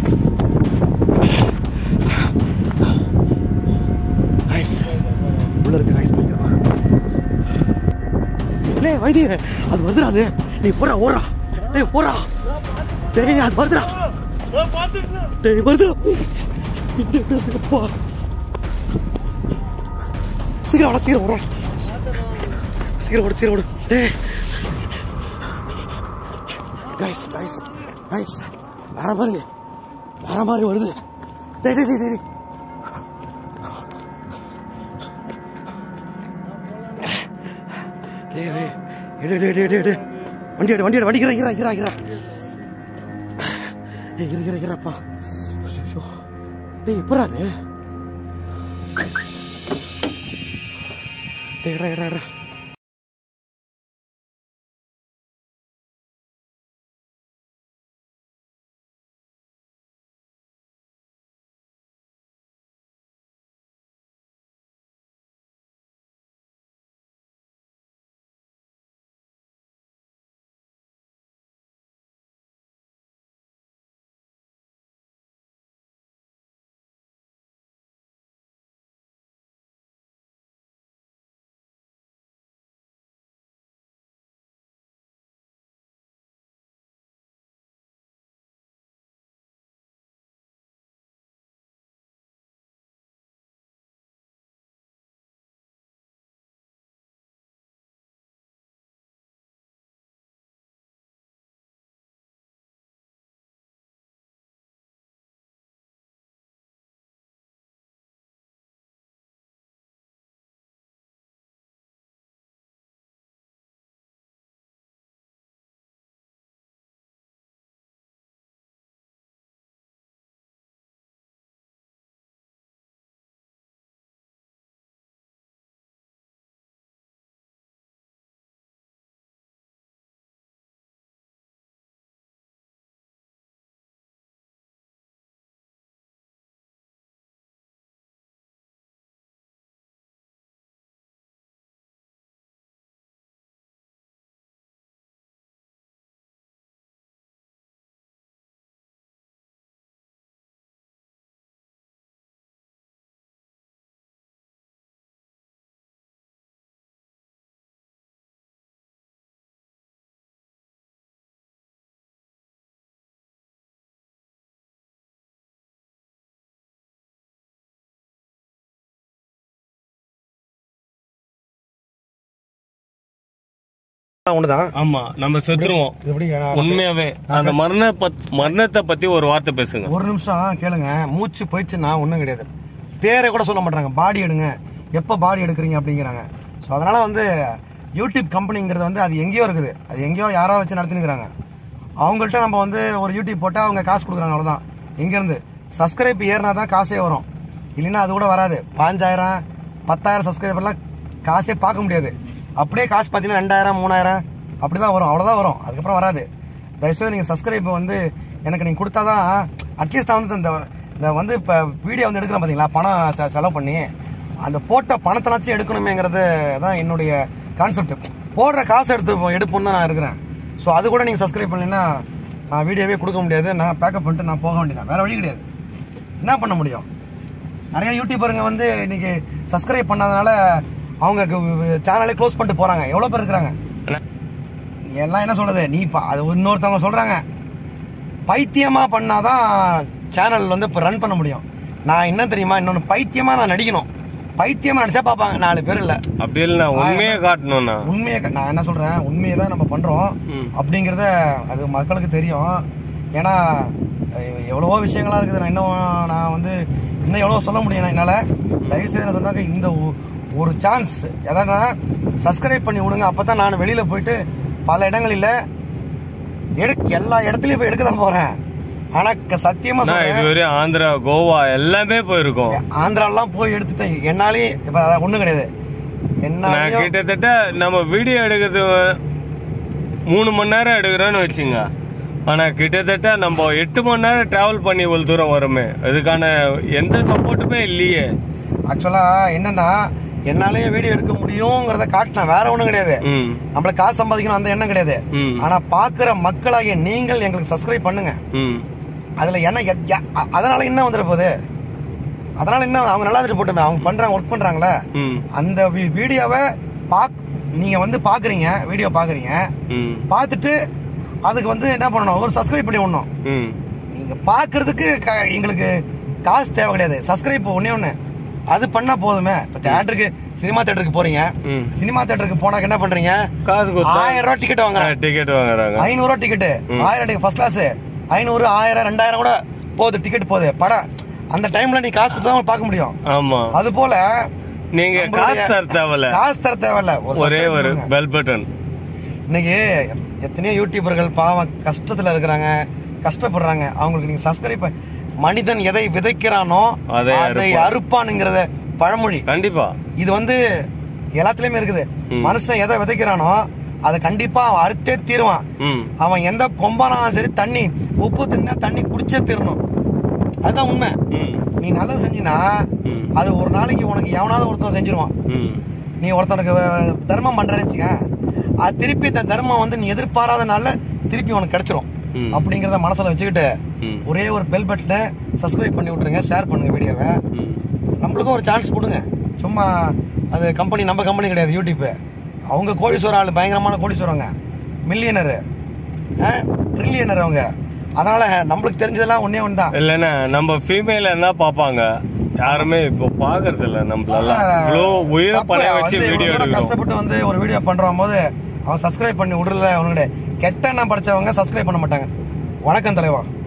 வைதி அது வருதுடா அது நீ போறா ஓடுறா டேய் போறா டேய் அது வருதுடா டேய் வருதுடா அப்பா. சீக்கிரம் ஓட சீக்கிரம் ஓடுறா சீக்கிரம் ஓடு சீக்கிரம் ஓடு டேய் கைஸ் கைஸ் கைஸ் வேற மாதிரி வேற மாதிரி வருது டேய் டேய் டேய் டேய் டேய் டேய் டேய் டேய் டேய் டேய் டேய் வண்டி எடு வண்டி எடு வண்டி கிரா கிரா கிரா கிரா டேய் கிரா கிரா கிராப்பா ஐயோ டேய் எப்படா அது டேய் இடா இடா இடா ஒண்ணுதான் ஆமா நம்ம செத்துருவோம் இது எப்படி உண்மையாவே அந்த மரண பத்- மரணத்தை பத்தி ஒரு வார்த்தை பேசுங்க ஒரு நிமிஷம் கேளுங்க மூச்சு போயிடுச்சுன்னா ஒன்றும் கிடையாது பேரை கூட சொல்ல மாட்டாங்க பாடி எடுங்க எப்போ பாடி எடுக்கிறீங்க அப்படிங்கிறாங்க ஸோ அதனால வந்து யூடியூப் கம்பெனிங்கிறது வந்து அது எங்கேயோ இருக்குது அது எங்கேயோ யாரோ வச்சு நடத்தினுக்கிறாங்க அவங்கள்ட்ட நம்ம வந்து ஒரு யூடியூப் போட்டால் அவங்க காசு கொடுக்குறாங்க அவ்வளோதான் எங்கேருந்து சப்ஸ்கிரைப் ஏறினா தான் காசே வரும் இல்லைன்னா அது கூட வராது பாஞ்சாயிரம் பத்தாயிரம் சப்ஸ்கிரைபர்லாம் காசே பார்க்க முடியாது அப்படியே காசு பார்த்தீங்கன்னா ரெண்டாயிரம் மூணாயிரம் அப்படி தான் வரும் அவ்வளோதான் வரும் அதுக்கப்புறம் வராது தயவுசெய்து நீங்கள் சப்ஸ்கிரைப் வந்து எனக்கு நீங்கள் கொடுத்தா தான் அட்லீஸ்ட் நான் வந்து இந்த இந்த வந்து இப்போ வீடியோ வந்து எடுக்கிறேன் பார்த்தீங்களா பணம் செ- செலவு பண்ணி அந்த போட்ட பணத்தெல்லாச்சும் எடுக்கணுமேங்கிறது தான் என்னுடைய கான்செப்ட் போடுற காசு எடுத்து இப்போ எடுப்போம்னு தான் நான் இருக்கிறேன் ஸோ அது கூட நீங்கள் சப்ஸ்கிரைப் பண்ணலைன்னா நான் வீடியோவே கொடுக்க முடியாது நான் பேக்கப் பண்ணிட்டு நான் போக வேண்டியதான் வேற வழி கிடையாது என்ன பண்ண முடியும் நிறைய யூடியூபருங்க வந்து இன்னைக்கு சப்ஸ்கிரைப் பண்ணாதனால அவங்க சேனலை க்ளோஸ் பண்ணிட்டு போறாங்க எவ்வளோ பேர் இருக்கிறாங்க எல்லாம் என்ன சொல்றது நீ பா அது இன்னொருத்தவங்க சொல்றாங்க பைத்தியமா பண்ணாதான் சேனல் வந்து இப்போ ரன் பண்ண முடியும் நான் என்ன தெரியுமா இன்னொன்று பைத்தியமா நான் நடிக்கணும் பைத்தியமா நடிச்சா பார்ப்பாங்க நாலு பேர் இல்லை அப்படி இல்லை உண்மையே காட்டணும்னா உண்மையை க- நான் என்ன சொல்றேன் உண்மையை தான் நம்ம பண்றோம் ம். அப்படிங்கறத அது மக்களுக்கு தெரியும் ஏன்னா அஹ், எவ்வளவோ விஷயங்களா இருக்குது நான் இன்னும் நான் வந்து இன்னும் எவ்வளவோ சொல்ல முடியும் நான் என்னால தயவு செய்து நான் சொன்னாக்க இந்த ஒ- ஒரு சான்ஸ் எதனா சப்ஸ்கிரைப் பண்ணி விடுங்க அப்பதான் நான் வெளியில போயிட்டு பல இடங்களில் எடுக்க எல்லா இடத்துலயும் போய் எடுக்க தான் போறேன் ஆனா க- சத்தியமா நான் சொல்றேன் இதுவரையும் ஆந்திரா கோவா எல்லாமே போயிருக்கோம் ஆந்திராலாம் போய் எடுத்துட்டேன் என்னாலே இப்ப அதான் ஒண்ணும் கிடையாது நான் என்னாலையும் கிட்டத்தட்ட நம்ம வீடியோ எடுக்கிறது மூணு மணி நேரம் எடுக்கிறோன்னு வச்சுங்க ஆனா கிட்டத்தட்ட நம்ம எட்டு மணி நேரம் டிராவல் பண்ணி இவ்வளவு தூரம் வருமே அதுக்கான எந்த சப்போர்ட்டுமே இல்லையே ஆக்சுவலா என்னன்னா என்னாலேயே வீடியோ எடுக்க முடியுங்கிறத காட்டினேன் வேற ஒண்ணும் கிடையாது ம் நம்மள காசு சம்பாதிக்கணும் அந்த எண்ணம் கிடையாது ம். ஆனா பாக்குற மக்களாகிய நீங்கள் எங்களுக்கு சப்ஸ்கிரைப் பண்ணுங்க ம் அதுல என்ன எ- எ- அ- அதனால என்ன வந்துட போகுது அதனால என்ன அவங்க நல்லா இருந்துட்டு போட்டுமே அவங்க பண்றாங்க ஒர்க் பண்றாங்களே ம் அந்த வி- வீடியோவை பாக் நீங்க வந்து பாக்குறீங்க வீடியோ பாக்குறீங்க ம் பார்த்துட்டு அதுக்கு வந்து என்ன பண்ணணும் ஒரு சப்ஸ்கிரைப் பண்ணி விடணும் ம் நீங்க பாக்குறதுக்கு க- எங்களுக்கு காசு தேவை கிடையாது சப்ஸ்கிரைப் ஒண்ணே ஒண்ணு அது பண்ணா போதுமே இப்ப தேட்டருக்கு சினிமா தேட்டருக்கு போறீங்க ம் சினிமா தேட்டருக்கு போனாக்க என்ன பண்றீங்க காசு கொடுத்தா ஆயிரம் ரூபாய் டிக்கெட் வாங்க டிக்கெட் வாங்குறாங்க ஐநூறு ரூபாய் டிக்கெட் ஆயிரம் டிக்கெட் ஃபர்ஸ்ட் கிளாஸ் ஐநூறு ஆயிரம் ரெண்டாயிரம் கூட போகுது டிக்கெட் போகுது படம் அந்த டைம்ல நீ காசு கொடுத்தா பார்க்க முடியும் ஆமா அது போல நீங்க காசு தர தேவையில்ல காசு தர தேவையில்ல ஒரு ஒரே subscribe ஒரு பண்ணுங்க. பெல் பட்டன் இன்னைக்கு எத்தனையோ யூடியூபர்கள் பாவம் கஷ்டத்துல இருக்கிறாங்க கஷ்டப்படுறாங்க அவங்களுக்கு நீங்க சப்ஸ்கிரைப் மனிதன் எதை விதைக்கிறானோ அதை அதை அறுப்பானுங்கிறத பழமொழி கண்டிப்பா இது வந்து எல்லாத்துலயுமே இருக்குது மனுஷன் எதை விதைக்கிறானோ அதை கண்டிப்பா அவன் அறுத்தே தீருவான் ம் அவன் எந்த கொம்பானாலும் சரி தண்ணி உப்பு தின்னா தண்ணி குடிச்சே தீரணும் அதுதான் உண்மை ம் நீ நல்லது செஞ்சினா ம். அது ஒரு நாளைக்கு உனக்கு எவனாவது ஒருத்தன் செஞ்சிருவான் ம் நீ ஒருத்தனுக்கு அஹ், தர்மம் பண்றேன்னு வச்சுக்க அது திருப்பி இந்த தர்மம் வந்து நீ எதிர்பாராத நாள்ல திருப்பி உனக்கு கிடைச்சிரும் ம். அப்படிங்கறத மனசுல வச்சுக்கிட்டு ம் ஒரே ஒரு பெல் பட்டனை சப்ஸ்கிரைப் பண்ணி விட்டுருங்க ஷேர் பண்ணுங்க வீடியோவை ம் நம்மளுக்கும் ஒரு சான்ஸ் கொடுங்க சும்மா அது கம்பெனி நம்ம கம்பெனி கிடையாது யூடியூப் அவங்க கோடீஸ்வரம் ஆளு பயங்கரமான கோடீஸ்வரங்க மில்லியனரு ட்ரில்லியனர் அவங்க அதனால நம்மளுக்கு தெரிஞ்சதெல்லாம் ஒன்னே ஒன்று தான் இல்லைன்னா நம்ம ஃபீமேல் என்ன பாப்பாங்க யாருமே இப்போ பாக்குறது இல்ல நம்மளால இவ்வளோ உயிரை தப்பு. பணைய வச்சு வந்து வீடியோ இவ்வளவு தூரம் எடுக்கிறோம் கஷ்டப்பட்டு வந்து ஒரு வீடியோ பண்றோம் போது அவன் சப்ஸ்கிரைப் பண்ணி விடல அவனுடைய கெட்ட எண்ணம் படிச்சவங்க சப்ஸ்கிரைப் பண்ண மாட்டாங்க வணக்கம் தலைவா